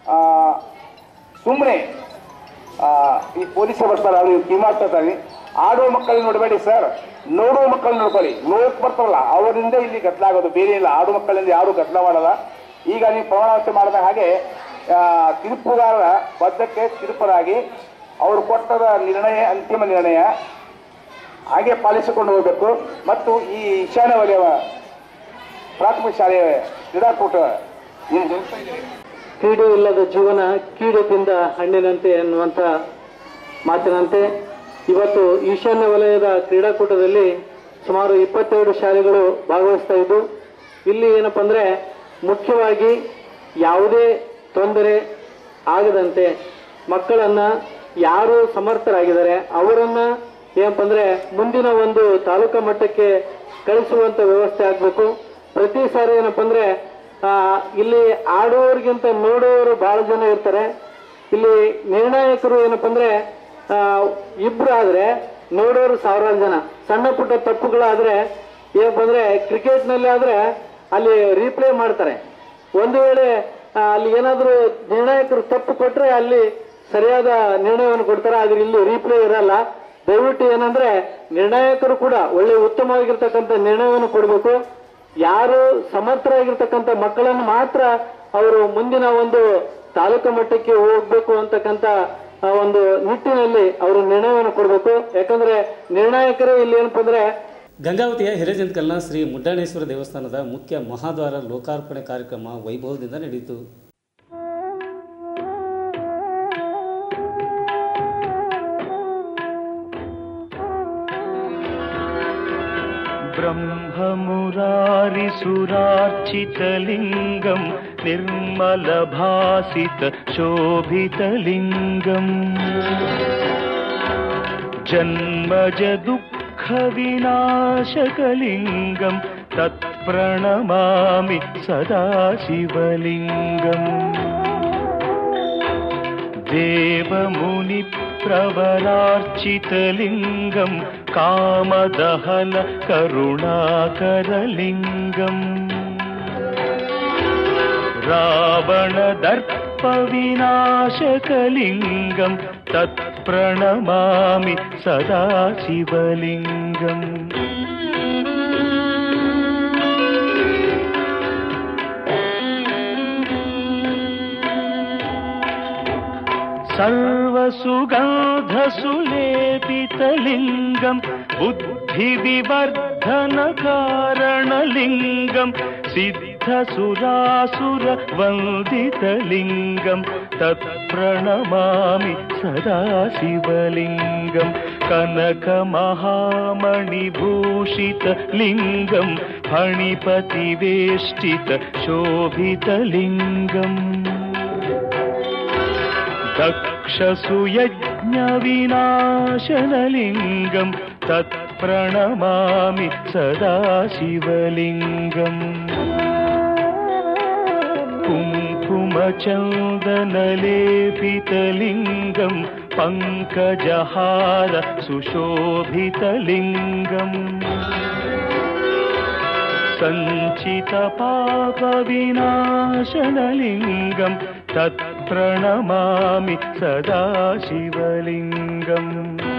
ಸುಮ್ಮನೆ ಈ ಪೊಲೀಸ್ ಬರ್ತಾರೆ ಅವ್ರು ಕಿಮಾಡ್ತಾರೆ ಆಡೋ ಮಕ್ಕಳನ್ನ ನೋಡಬೇಡಿ ಸರ್ ನೋಡೋ ಮಕ್ಕಳನ್ನ ನೋಡ್ಕೊಳ್ಳಿ ನೋಡಕ್ ಬರ್ತಾರಲ್ಲ ಅವರಿಂದ ಇಲ್ಲಿ ಗದ್ದಲಾಗೋದು ಬೇರೆ ಇಲ್ಲ ಆಡೋ ಮಕ್ಕಳಿಂದ ಯಾರು ಗದ್ದಲ ಮಾಡಲ್ಲ ಈಗ ನೀವು ಪ್ರಮಾಣವಚನ ಮಾಡಿದ ಹಾಗೆ ಆ, ತೀರ್ಪುಗಾರರ ಬದ್ಧಕ್ಕೆ ತೀರ್ಪರಾಗಿ ಅವರು ಕೊಟ್ಟದ ನಿರ್ಣಯ ಅಂತಿಮ ನಿರ್ಣಯ ಹಾಗೆ ಪಾಲಿಸಿಕೊಂಡು ಹೋಗಬೇಕು ಮತ್ತು ಈ ಈಶಾನ್ಯ ವಲಯ ಪ್ರಾಥಮಿಕ ಶಾಲೆಯ ಕ್ರೀಡಾಕೂಟ ಏನು ಜರುಗ್ತಾ ಇದೆ ಕೀಡು ಇಲ್ಲದ ಜೀವನ ಕೀಡು ತಿಂದ ಹಣ್ಣಿನಂತೆ ಎನ್ನುವಂಥ ಮಾತಿನಂತೆ ಇವತ್ತು ಈಶಾನ್ಯ ವಲಯದ ಕ್ರೀಡಾಕೂಟದಲ್ಲಿ ಸುಮಾರು ಇಪ್ಪತ್ತೆರಡು ಶಾಲೆಗಳು ಭಾಗವಹಿಸ್ತಾ ಇದ್ದು ಇಲ್ಲಿ ಏನಪ್ಪ ಅಂದರೆ ಮುಖ್ಯವಾಗಿ ಯಾವುದೇ ತೊಂದರೆ ಆಗದಂತೆ ಮಕ್ಕಳನ್ನು ಯಾರು ಸಮರ್ಥರಾಗಿದ್ದಾರೆ ಅವರನ್ನು ಏನಪ್ಪ ಅಂದರೆ ಮುಂದಿನ ಒಂದು ತಾಲೂಕಾ ಮಟ್ಟಕ್ಕೆ ಕಳಿಸುವಂಥ ವ್ಯವಸ್ಥೆ ಆಗಬೇಕು ಪ್ರತಿ ಸಾರಿ ಏನಪ್ಪ ಅಂದರೆ ಇಲ್ಲಿ ಆಡುವವರಿಗಿಂತ ನೋಡುವವರು ಬಹಳ ಜನ ಇರ್ತಾರೆ ಇಲ್ಲಿ ನಿರ್ಣಾಯಕರು ಏನಪ್ಪ ಅಂದ್ರೆ ಆ, ಇಬ್ರು ಆದ್ರೆ ನೋಡೋರು ಸಾವಿರಾರು ಜನ ಸಣ್ಣ ಪುಟ್ಟ ತಪ್ಪುಗಳಾದ್ರೆ ಏನಪ್ಪ ಅಂದ್ರೆ ಕ್ರಿಕೆಟ್ನಲ್ಲಿ ಆದ್ರೆ ಅಲ್ಲಿ ರೀಪ್ಲೇ ಮಾಡ್ತಾರೆ ಒಂದು ವೇಳೆ ಆ, ಅಲ್ಲಿ ಏನಾದರೂ ನಿರ್ಣಾಯಕರು ತಪ್ಪು ಕೊಟ್ರೆ ಅಲ್ಲಿ ಸರಿಯಾದ ನಿರ್ಣಯವನ್ನು ಕೊಡ್ತಾರೆ ಆದ್ರೆ ಇಲ್ಲಿ ರೀಪ್ಲೇ ಇರಲ್ಲ ದಯವಿಟ್ಟು ಏನಂದ್ರೆ ನಿರ್ಣಾಯಕರು ಕೂಡ ಒಳ್ಳೆ ಉತ್ತಮವಾಗಿರ್ತಕ್ಕಂಥ ನಿರ್ಣಯವನ್ನು ಕೊಡಬೇಕು ಯಾರು ಸಮರ್ಥರಾಗಿರ್ತಕ್ಕಂಥ ಮಕ್ಕಳನ್ನು ಮಾತ್ರ ಅವರು ಮುಂದಿನ ಒಂದು ತಾಲೂಕು ಮಟ್ಟಕ್ಕೆ ಹೋಗ್ಬೇಕು ಅಂತಕ್ಕಂಥ ಆ, ಒಂದು ನಿಟ್ಟಿನಲ್ಲಿ ಅವರು ನಿರ್ಣಯವನ್ನು ಕೊಡಬೇಕು ಯಾಕಂದ್ರೆ ನಿರ್ಣಾಯಕರೇ ಇಲ್ಲಿ ಏನಪ್ಪ ಅಂದ್ರೆ ಗಂಗಾವತಿಯ ಹಿರೇಜಂತ್ಕಲ್ನ ಶ್ರೀ ಮುಡ್ಡಾಣೇಶ್ವರ ದೇವಸ್ಥಾನದ ಮುಖ್ಯ ಮಹಾದ್ವಾರ ಲೋಕಾರ್ಪಣೆ ಕಾರ್ಯಕ್ರಮ ವೈಭವದಿಂದ ನಡೆಯಿತು ब्रह्ममुरारिसुरार्चितलिङ्गं निर्मलभासित शोभितलिङ्गम् जन्मज दुःखविनाशकलिङ्गं तत्प्रणमामि सदा शिवलिङ्गम् देवमुनिप्रवरार्चितलिङ्गं कामदहन करुणाकरलिङ्गम् रावणदर्पविनाशकलिङ्गं तत्प्रणमामि सदा शिवलिङ्गम् सर्वसुगन्धसुलेपितलिङ्गं बुद्धिविवर्धनकारणलिङ्गं सिद्धसुरासुरवन्दितलिङ्गं तत्प्रणमामि सदा शिवलिङ्गं कनकमहामणिभूषितलिङ्गं फणिपतिवेष्टित शोभितलिङ्गम् दक्षसुयज्ञविनाशनलिङ्गं तत्प्रणमामि सदा शिवलिङ्गम् कुङ्कुमचन्दनलेपितलिङ्गं पङ्कजहार सुशोभितलिङ्गम् सञ्चितपापविनाशनलिङ्गं तत्प्रणमामि सदा शिवलिङ्गम्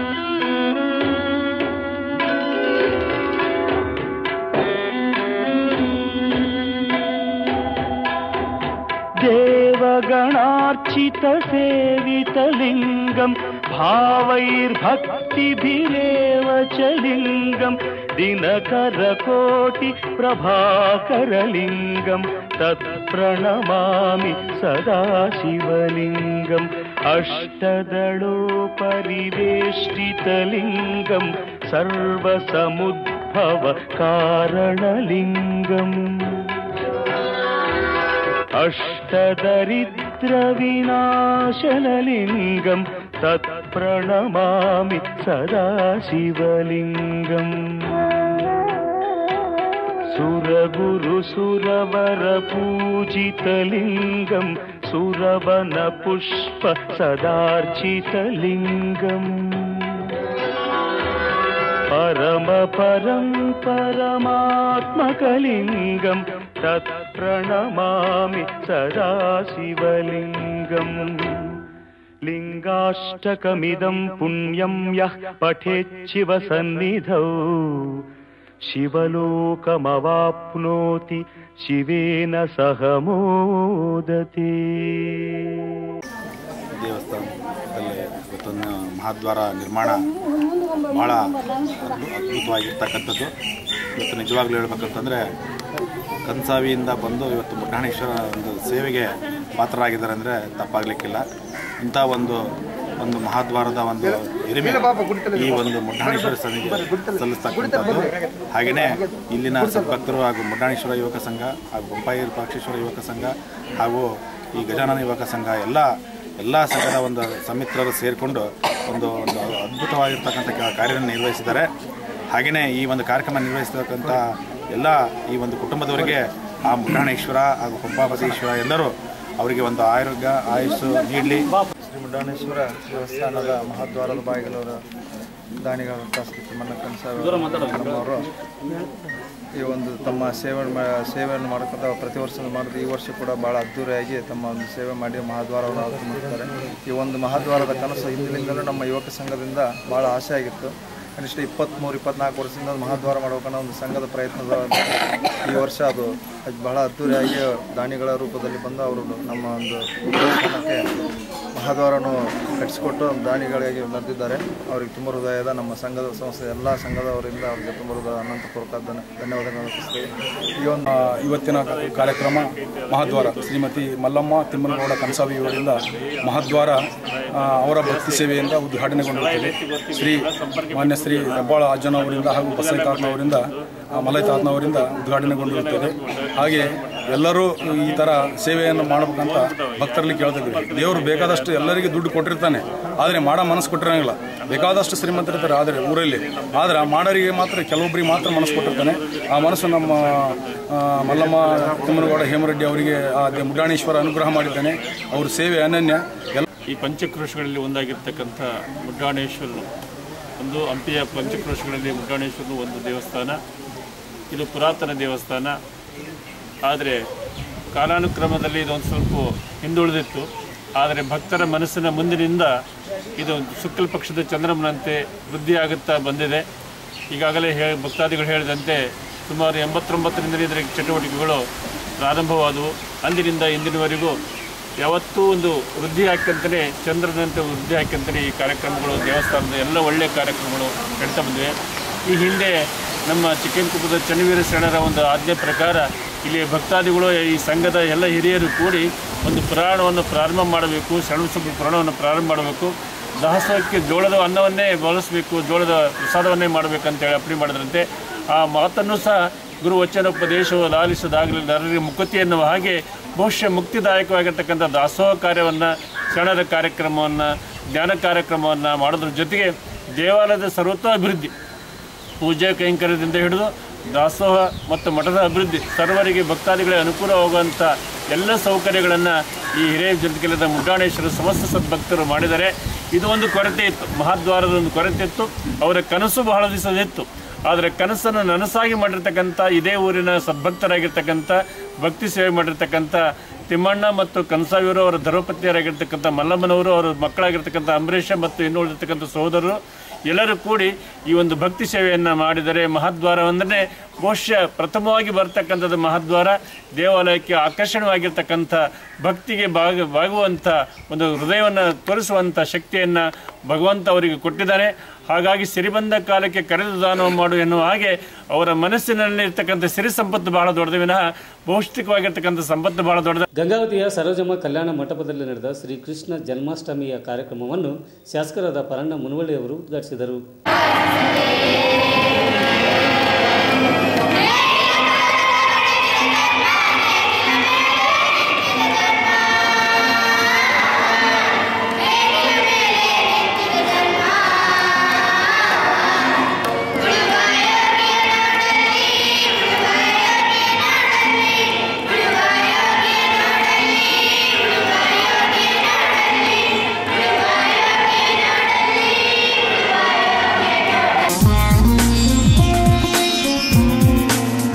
देवगणार्चितसेवितलिङ्गं भावैर्भक्तिभिरेव च लिङ्गं दिनकरकोटिप्रभाकरलिङ्गं तत्प्रणमामि सदा शिवलिङ्गम् अष्टदलोपरिवेष्टितलिङ्गं सर्वसमुद्भवकारणलिङ्गम् अष्टदरिद्रविनाशनलिङ्गं तत्प्रणमामि सदा शिवलिङ्गम् सुरगुरुसुरवरपूजितलिङ्गं सुरवनपुष्प सदार्चितलिङ्गम् परमपरं परमात्मकलिङ्गं तत्प्रणमामि सदा शिवलिङ्गम् लिङ्गम् लिङ्गाष्टकमिदं पुण्यं यः पठेच्छिवसन्निधौ शिवलोकमवाप्नोति शिवेन सह मोदते ದೇವಸ್ಥಾನದಲ್ಲಿ ಇವತ್ತೊಂದು ಮಹಾದ್ವಾರ ನಿರ್ಮಾಣ ಭಾಳ ಅದ್ಭು- ಅದ್ಭುತವಾಗಿರ್ತಕ್ಕಂಥದ್ದು ಇವತ್ತು ನಿಜವಾಗ್ಲೂ ಹೇಳ್ಬೇಕಂತಂದರೆ ಕನ್ಸಾವಿಯಿಂದ ಬಂದು ಇವತ್ತು ಮುಡ್ಡಾಣೇಶ್ವರ ಒಂದು ಸೇವೆಗೆ ಪಾತ್ರರಾಗಿದ್ದಾರೆ ಅಂದರೆ ತಪ್ಪಾಗಲಿಕ್ಕಿಲ್ಲ ಇಂಥ ಒಂದು ಒಂದು ಮಹಾದ್ವಾರದ ಒಂದು ಹಿರಿಮೆ ಈ ಒಂದು ಮುಡ್ಡಾಣೇಶ್ವರ ಸನ್ನಿಧಿಗೆ ಸಲ್ಲಿಸ್ತಕ್ಕಂಥದ್ದು ಹಾಗೆಯೇ ಇಲ್ಲಿನ ಸದ್ಭಕ್ತರು ಹಾಗೂ ಮುಡ್ಡಾಣೇಶ್ವರ ಯುವಕ ಸಂಘ ಹಾಗೂ ಬೊಂಪಾಯಿ ಪಾಕ್ಷೇಶ್ವರ ಯುವಕ ಸಂಘ ಹಾಗೂ ಈ ಗಜಾನನ ಯುವಕ ಸಂಘ ಎಲ್ಲ ಎಲ್ಲ ಸಂಘದ ಒಂದು ಸಮಿತ್ರರು ಸೇರಿಕೊಂಡು ಒಂದು ಒಂದು ಅದ್ಭುತವಾಗಿರ್ತಕ್ಕಂಥ ಕ- ಕಾರ್ಯ ನಿರ್ವಹಿಸಿದ್ದಾರೆ ಹಾಗೆಯೇ ಈ ಒಂದು ಕಾರ್ಯಕ್ರಮ ನಿರ್ವಹಿಸ್ತಕ್ಕಂಥ ಎಲ್ಲ ಈ ಒಂದು ಕುಟುಂಬದವರಿಗೆ ಆ ಮುಡ್ಡಾಣೇಶ್ವರ ಹಾಗೂ ಪಂಪಾಪತೇಶ್ವರ ಎಲ್ಲರೂ ಅವರಿಗೆ ಒಂದು ಆರೋಗ್ಯ ಆಯುಸ್ಸು ನೀಡಲಿ ಶ್ರೀ ಮುಡ್ಡಾಣೇಶ್ವರ ದೇವಸ್ಥಾನದ ಮಹಾದ್ವಾರದ ಬಾಗಿಲವರ ದಾನಿಗಳಂತ ಶ್ರೀ ತಿಮ್ಮಣ್ಣ ಕನಸವರು ಈ ಒಂದು ತಮ್ಮ ಸೇವೆ ಮಾ- ಸೇವೆಯನ್ನು ಮಾಡ್ಕೊತ ಪ್ರತಿ ವರ್ಷ ಮಾಡೋದು ಈ ವರ್ಷ ಕೂಡ ಭಾಳ ಅದ್ದೂರಿಯಾಗಿ ತಮ್ಮ ಒಂದು ಸೇವೆ ಮಾಡಿ ಮಹಾದ್ವಾರವನ್ನು ಆವರಣೆ ಮಾಡ್ತಾರೆ ಈ ಒಂದು ಮಹಾದ್ವಾರದ ಕನಸು ಹಿಂದಿನಿಂದಲೂ ನಮ್ಮ ಯುವಕ ಸಂಘದಿಂದ ಭಾಳ ಆಸೆ ಆಗಿತ್ತು ಕನಿಷ್ಠ ಇಪ್ಪತ್ತ್ಮೂರು ಇಪ್ಪತ್ನಾಲ್ಕು ವರ್ಷದಿಂದ ಒಂದು ಮಹಾದ್ವಾರ ಮಾಡ್ಬೇಕನ್ನೋ ಒಂದು ಸಂಘದ ಪ್ರಯತ್ನದ ಈ ವರ್ಷ ಅದು ಅದು ಬಹಳ ಅದ್ದೂರಿಯಾಗಿ ದಾನಿಗಳ ರೂಪದಲ್ಲಿ ಬಂದು ಅವರು ನಮ್ಮ ಒಂದು ದೇವಸ್ಥಾನಕ್ಕೆ ಮಹಾದ್ವಾರನು ಕಟ್ಟಿಸಿಕೊಟ್ಟು ದಾನಿಗಳಿಗೆ ನಡೆದಿದ್ದಾರೆ ಅವರಿಗೆ ತುಂಬ ಹೃದಯದ ನಮ್ಮ ಸಂಘದ ಸಂಸ್ಥೆ ಎಲ್ಲ ಸಂಘದವರಿಂದ ಅವರಿಗೆ ತುಂಬ ಹೃದಯ ಅನಂತಪೂರ್ವಕ ಧನ್ಯ ಧನ್ಯವಾದಗಳನ್ನು ಅರ್ಪಿಸ್ತೇವೆ ಈ ಒಂದು ಆ, ಇವತ್ತಿನ ಕಾರ್ಯಕ್ರಮ ಮಹಾದ್ವಾರ ಶ್ರೀಮತಿ ಮಲ್ಲಮ್ಮ ತಿಮ್ಮನಗೌಡ ಕನಸಾವಿ ಇವರಿಂದ ಮಹಾದ್ವಾರ ಆ, ಅವರ ಭಕ್ತಿ ಸೇವೆಯಿಂದ ಉದ್ಘಾಟನೆಗೊಂಡಿರುತ್ತದೆ ಶ್ರೀ ಮಾನ್ಯ ಶ್ರೀ ಹೆಬ್ಬಾಳ ಅಜ್ಜನ ಅವರಿಂದ ಹಾಗೂ ಬಸೈತಾತ್ನವರಿಂದ ಮಲೈತಾತ್ನವರಿಂದ ಉದ್ಘಾಟನೆಗೊಂಡಿರುತ್ತದೆ ಹಾಗೆ ಎಲ್ಲರೂ ಈ ಥರ ಸೇವೆಯನ್ನು ಮಾಡಬೇಕಂತ ಭಕ್ತರಲ್ಲಿ ಕೇಳ್ತಿದ್ವಿ ದೇವರು ಬೇಕಾದಷ್ಟು ಎಲ್ಲರಿಗೂ ದುಡ್ಡು ಕೊಟ್ಟಿರ್ತಾನೆ ಆದರೆ ಮಾಡೋ ಮನಸ್ಸು ಕೊಟ್ಟಿರಂಗಿಲ್ಲ ಬೇಕಾದಷ್ಟು ಶ್ರೀಮಂತರಿರ್ತಾರೆ ಆದರೆ ಊರಲ್ಲಿ ಆದರೆ ಮಾಡೋರಿಗೆ ಮಾತ್ರ ಕೆಲವೊಬ್ಬರಿಗೆ ಮಾತ್ರ ಮನಸ್ಸು ಕೊಟ್ಟಿರ್ತಾನೆ ಆ ಮನಸ್ಸು ನಮ್ಮ ಆ, ಮಲ್ಲಮ್ಮ ತಿಮ್ಮನಗೌಡ ಹೇಮರೆಡ್ಡಿ ಅವರಿಗೆ ಆ ದೇ- ಮುಡ್ಡಾಣೇಶ್ವರ ಅನುಗ್ರಹ ಮಾಡಿದ್ದಾನೆ ಅವ್ರ ಸೇವೆ ಅನನ್ಯ ಎಲ್ಲ ಈ ಪಂಚಕ್ರೋಶಗಳಲ್ಲಿ ಒಂದಾಗಿರ್ತಕ್ಕಂಥ ಮುಡ್ಡಾಣೇಶ್ವರನು ಒಂದು ಹಂಪಿಯ ಪಂಚಕ್ರೋಶಗಳಲ್ಲಿ ಮುಡ್ಡಾಣೇಶ್ವರನು ಒಂದು ದೇವಸ್ಥಾನ ಇದು ಪುರಾತನ ದೇವಸ್ಥಾನ ಆದರೆ ಕಾಲಾನುಕ್ರಮದಲ್ಲಿ ಇದೊಂದು ಸ್ವಲ್ಪ ಹಿಂದುಳಿದಿತ್ತು ಆದರೆ ಭಕ್ತರ ಮನಸ್ಸಿನ ಮುಂದಿನಿಂದ ಇದು ಶುಕ್ಲ ಪಕ್ಷದ ಚಂದ್ರಮನಂತೆ ವೃದ್ಧಿಯಾಗುತ್ತಾ ಬಂದಿದೆ ಈಗಾಗಲೇ ಹೇಳಿ ಭಕ್ತಾದಿಗಳು ಹೇಳಿದಂತೆ ಸುಮಾರು ಎಂಬತ್ತೊಂಬತ್ತರಿಂದ ಇದರ ಚಟುವಟಿಕೆಗಳು ಪ್ರಾರಂಭವಾದವು ಅಂದಿನಿಂದ ಇಂದಿನವರೆಗೂ ಯಾವತ್ತೂ ಒಂದು ವೃದ್ಧಿ ಹಾಕಂತಲೇ ಚಂದ್ರನಂತೆ ವೃದ್ಧಿ ಹಾಕಂತಲೇ ಈ ಕಾರ್ಯಕ್ರಮಗಳು ದೇವಸ್ಥಾನದ ಎಲ್ಲ ಒಳ್ಳೆಯ ಕಾರ್ಯಕ್ರಮಗಳು ನಡೀತಾ ಬಂದಿವೆ ಈ ಹಿಂದೆ ನಮ್ಮ ಚಿಕ್ಕನಕುಪ್ಪದ ಚನ್ನವೀರ ಶರಣರ ಒಂದು ಆಜ್ಞೆ ಪ್ರಕಾರ ಇಲ್ಲಿ ಭಕ್ತಾದಿಗಳು ಈ ಸಂಘದ ಎಲ್ಲ ಹಿರಿಯರು ಕೂಡಿ ಒಂದು ಪುರಾಣವನ್ನು ಪ್ರಾರಂಭ ಮಾಡಬೇಕು ಶರಣಬಸವ ಪುರಾಣವನ್ನು ಪ್ರಾರಂಭ ಮಾಡಬೇಕು ದಾಸೋಹಕ್ಕೆ ಜೋಳದ ಅನ್ನವನ್ನೇ ಬಳಸಬೇಕು ಜೋಳದ ಪ್ರಸಾದವನ್ನೇ ಮಾಡಬೇಕಂತೇಳಿ ಅಪ್ಪಣೆ ಮಾಡಿದ್ರಂತೆ ಆ ಮಾತನ್ನು ಸಹ ಗುರು ವಚನೋಪದೇಶವು ಲಾಲಿಸದಾಗಲಿ ನರರಿಗೆ ಮುಕ್ತಿ ಎನ್ನುವ ಹಾಗೆ ಬಹುಶಃ ಮುಕ್ತಿದಾಯಕವಾಗಿರ್ತಕ್ಕಂಥ ದಾಸೋಹ ಕಾರ್ಯವನ್ನು ಶರಣರ ಕಾರ್ಯಕ್ರಮವನ್ನು ಜ್ಞಾನ ಕಾರ್ಯಕ್ರಮವನ್ನು ಮಾಡೋದ್ರ ಜೊತೆಗೆ ದೇವಾಲಯದ ಸರ್ವತೋಭಿವೃದ್ಧಿ ಪೂಜೆ ಕೈಂಕರ್ಯದಿಂದ ಹಿಡಿದು ದಾಸೋಹ ಮತ್ತು ಮಠದ ಅಭಿವೃದ್ಧಿ ಸರ್ವರಿಗೆ ಭಕ್ತಾದಿಗಳಿಗೆ ಅನುಕೂಲವಾಗುವಂಥ ಎಲ್ಲ ಸೌಕರ್ಯಗಳನ್ನು ಈ ಹಿರಿಯ ಜಂತಿಕೆಲದ ಮುಡ್ಡಾಣೇಶ್ವರ ಸಮಸ್ತ ಸದ್ಭಕ್ತರು ಮಾಡಿದ್ದಾರೆ ಇದು ಒಂದು ಕೊರತೆ ಇತ್ತು ಮಹಾದ್ವಾರದ ಒಂದು ಕೊರತೆ ಇತ್ತು ಅವರ ಕನಸು ಬಹಳ ದಿವಸದಿತ್ತು ಆದರೆ ಕನಸನ್ನು ನನಸಾಗಿ ಮಾಡಿರ್ತಕ್ಕಂಥ ಇದೇ ಊರಿನ ಸದ್ಭಕ್ತರಾಗಿರ್ತಕ್ಕಂಥ ಭಕ್ತಿ ಸೇವೆ ಮಾಡಿರ್ತಕ್ಕಂಥ ತಿಮ್ಮಣ್ಣ ಮತ್ತು ಕನಸಾವಿರು ಅವರ ಧರ್ಮಪತ್ನಿಯರಾಗಿರ್ತಕ್ಕಂಥ ಮಲ್ಲಮ್ಮನವರು ಅವರ ಮಕ್ಕಳಾಗಿರ್ತಕ್ಕಂಥ ಅಂಬರೀಷ ಮತ್ತು ಇನ್ನೂ ಉಳಿದಿರ್ತಕ್ಕಂಥ ಸಹೋದರರು ಎಲ್ಲರೂ ಕೂಡಿ ಈ ಒಂದು ಭಕ್ತಿ ಸೇವೆಯನ್ನು ಮಾಡಿದರೆ ಮಹಾದ್ವಾರವಂದರೆ ಬಹುಶಃ ಪ್ರಥಮವಾಗಿ ಬರ್ತಕ್ಕಂಥದ್ದು ಮಹಾದ್ವಾರ ದೇವಾಲಯಕ್ಕೆ ಆಕರ್ಷಣವಾಗಿರ್ತಕ್ಕಂಥ ಭಕ್ತಿಗೆ ಭಾಗ ಬಾಗುವಂಥ ಒಂದು ಹೃದಯವನ್ನು ತೋರಿಸುವಂಥ ಶಕ್ತಿಯನ್ನು ಭಗವಂತ ಅವರಿಗೆ ಕೊಟ್ಟಿದ್ದಾನೆ ಹಾಗಾಗಿ ಸಿರಿಬಂದ ಕಾಲಕ್ಕೆ ಕರೆದು ದಾನ ಮಾಡು ಎನ್ನುವ ಹಾಗೆ ಅವರ ಮನಸ್ಸಿನಲ್ಲಿ ಇರ್ತಕ್ಕಂಥ ಸಿರಿ ಸಂಪತ್ತು ಬಹಳ ದೊಡ್ಡದು ವಿನಃ ಭೌಷ್ಟಿಕವಾಗಿರ್ತಕ್ಕಂಥ ಸಂಪತ್ತು ಬಹಳ ದೊಡ್ಡದು ಗಂಗಾವತಿಯ ಸರೋಜಮ್ಮ ಕಲ್ಯಾಣ ಮಂಟಪದಲ್ಲಿ ನಡೆದ ಶ್ರೀಕೃಷ್ಣ ಜನ್ಮಾಷ್ಟಮಿಯ ಕಾರ್ಯಕ್ರಮವನ್ನು ಶಾಸಕರಾದ ಪರಣ್ಣ ಮುನವಳ್ಳಿ ಅವರು ಉದ್ಘಾಟಿಸಿದರು Thank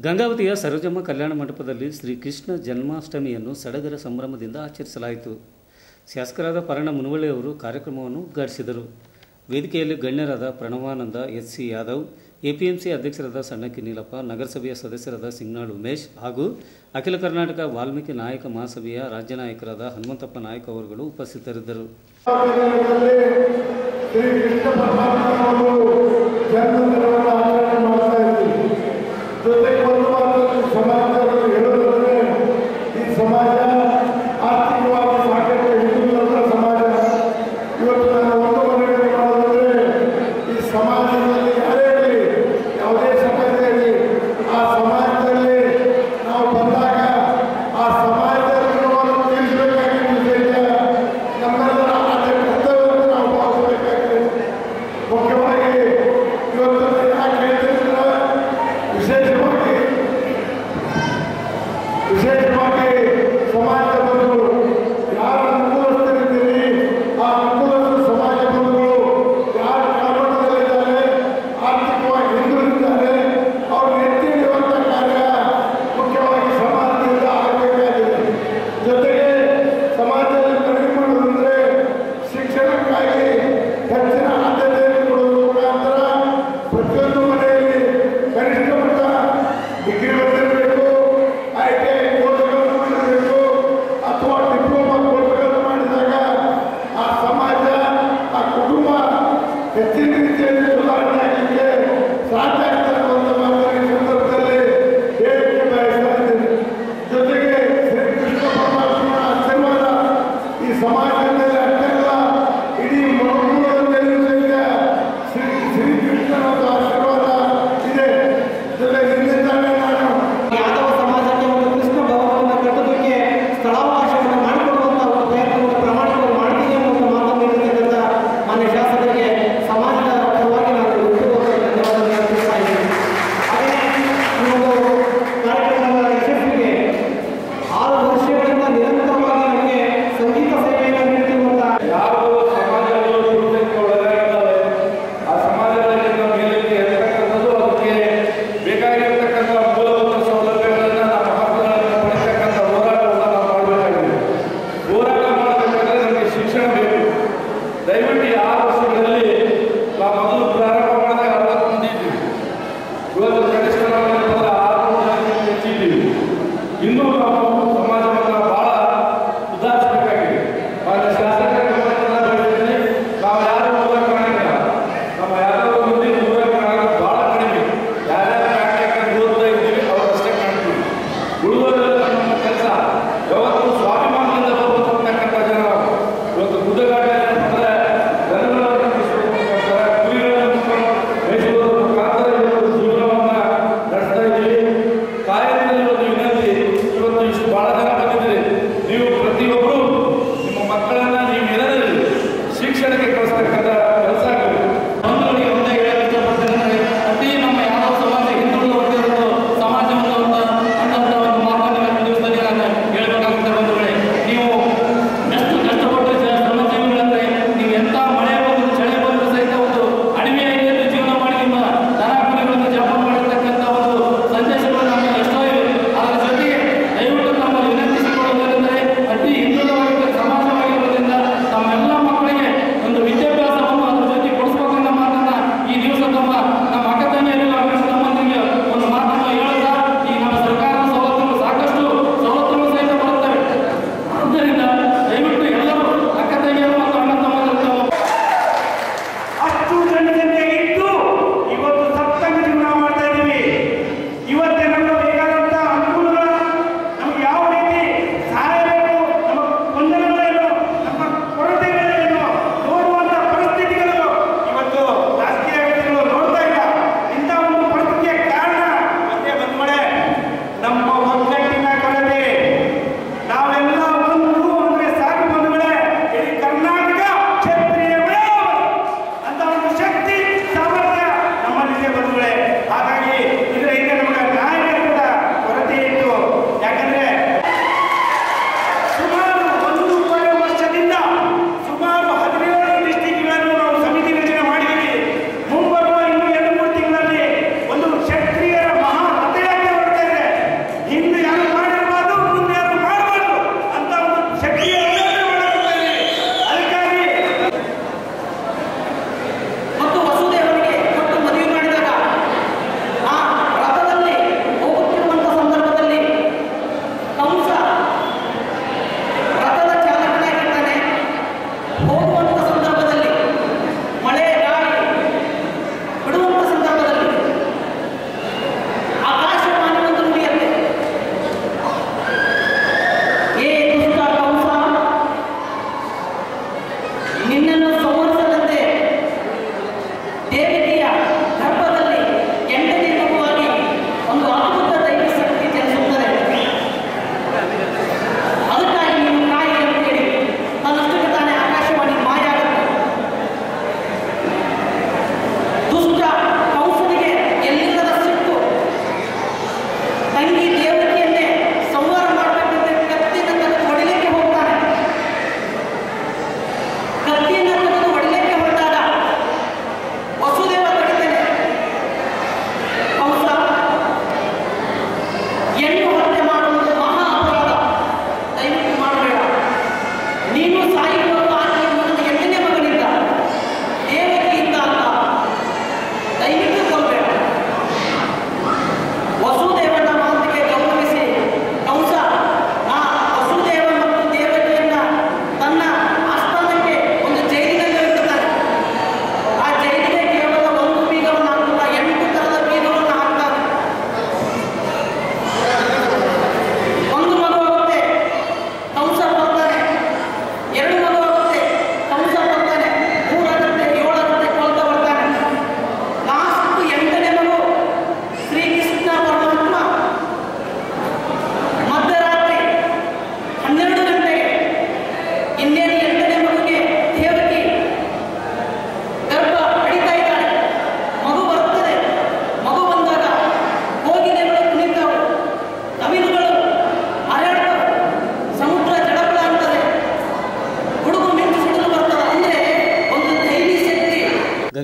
ಗಂಗಾವತಿಯ ಸರೋಜಮ್ಮ ಕಲ್ಯಾಣ ಮಂಟಪದಲ್ಲಿ ಶ್ರೀ ಕೃಷ್ಣ ಜನ್ಮಾಷ್ಟಮಿಯನ್ನು ಸಡಗರ ಸಂಭ್ರಮದಿಂದ ಆಚರಿಸಲಾಯಿತು ಶಾಸಕರಾದ ಪರಣ ಮುನವಳ್ಳಿ ಅವರು ಕಾರ್ಯಕ್ರಮವನ್ನು ಉದ್ಘಾಟಿಸಿದರು ವೇದಿಕೆಯಲ್ಲಿ ಗಣ್ಯರಾದ Pranavananda S C Yadav APMC ಅಧ್ಯಕ್ಷರಾದ ಸಣ್ಣಕ್ಕಿ ನೀಲಪ್ಪ ನಗರಸಭೆಯ ಸದಸ್ಯರಾದ ಸಿಂಗ್ನಾಳ್ ಉಮೇಶ್ ಹಾಗೂ ಅಖಿಲ ಕರ್ನಾಟಕ ವಾಲ್ಮೀಕಿ ನಾಯಕ ಮಹಾಸಭೆಯ ರಾಜ್ಯ ನಾಯಕರಾದ ಹನುಮಂತಪ್ಪ ನಾಯಕ್ ಅವರುಗಳು ಉಪಸ್ಥಿತರಿದ್ದರು ಶ್ರೀ ಕೃಷ್ಣ ಪರಮಾತ್ಮನವರು ಜನ್ಮದಿನವನ್ನು ಆಚರಣೆ ಮಾಡ್ತಾ ಇದ್ದೀವಿ ಜೊತೆಗೆ ಒಂದು ಮಾತು ಸಮಾಜದಲ್ಲಿ ಹೇಳೋದಂದ್ರೆ ಈ ಸಮಾಜ ಆರ್ಥಿಕವಾಗಿ ಸಾಕಷ್ಟು ಹಿಂದುಳಿದ ಸಮಾಜ ಇವತ್ತು ನಾನು ಒಂದು ಮನವಿ ಮಾಡೋದಂದ್ರೆ ಈ ಸಮಾಜದಲ್ಲಿ ಯಾರೇ ಇರಲಿ ಯಾವುದೇ ಸಮಾಜ ಇರಲಿ ಆ ಸಮಾಜದಲ್ಲಿ ನಾವು ಬಂದಾಗ ಆ ಸಮಾಜದ ಋಣವನ್ನು ತೀರಿಸಬೇಕಾಗಿ ಉದ್ದೇಶ ನಮ್ಮೆಲ್ಲರ ಆದ್ಯ ಕರ್ತವ್ಯವನ್ನು ನಾವು ಭಾವಿಸಬೇಕಾಗಿದೆ ಮುಖ್ಯವಾಗಿ ಇವತ್ತು ಯಾಕೆ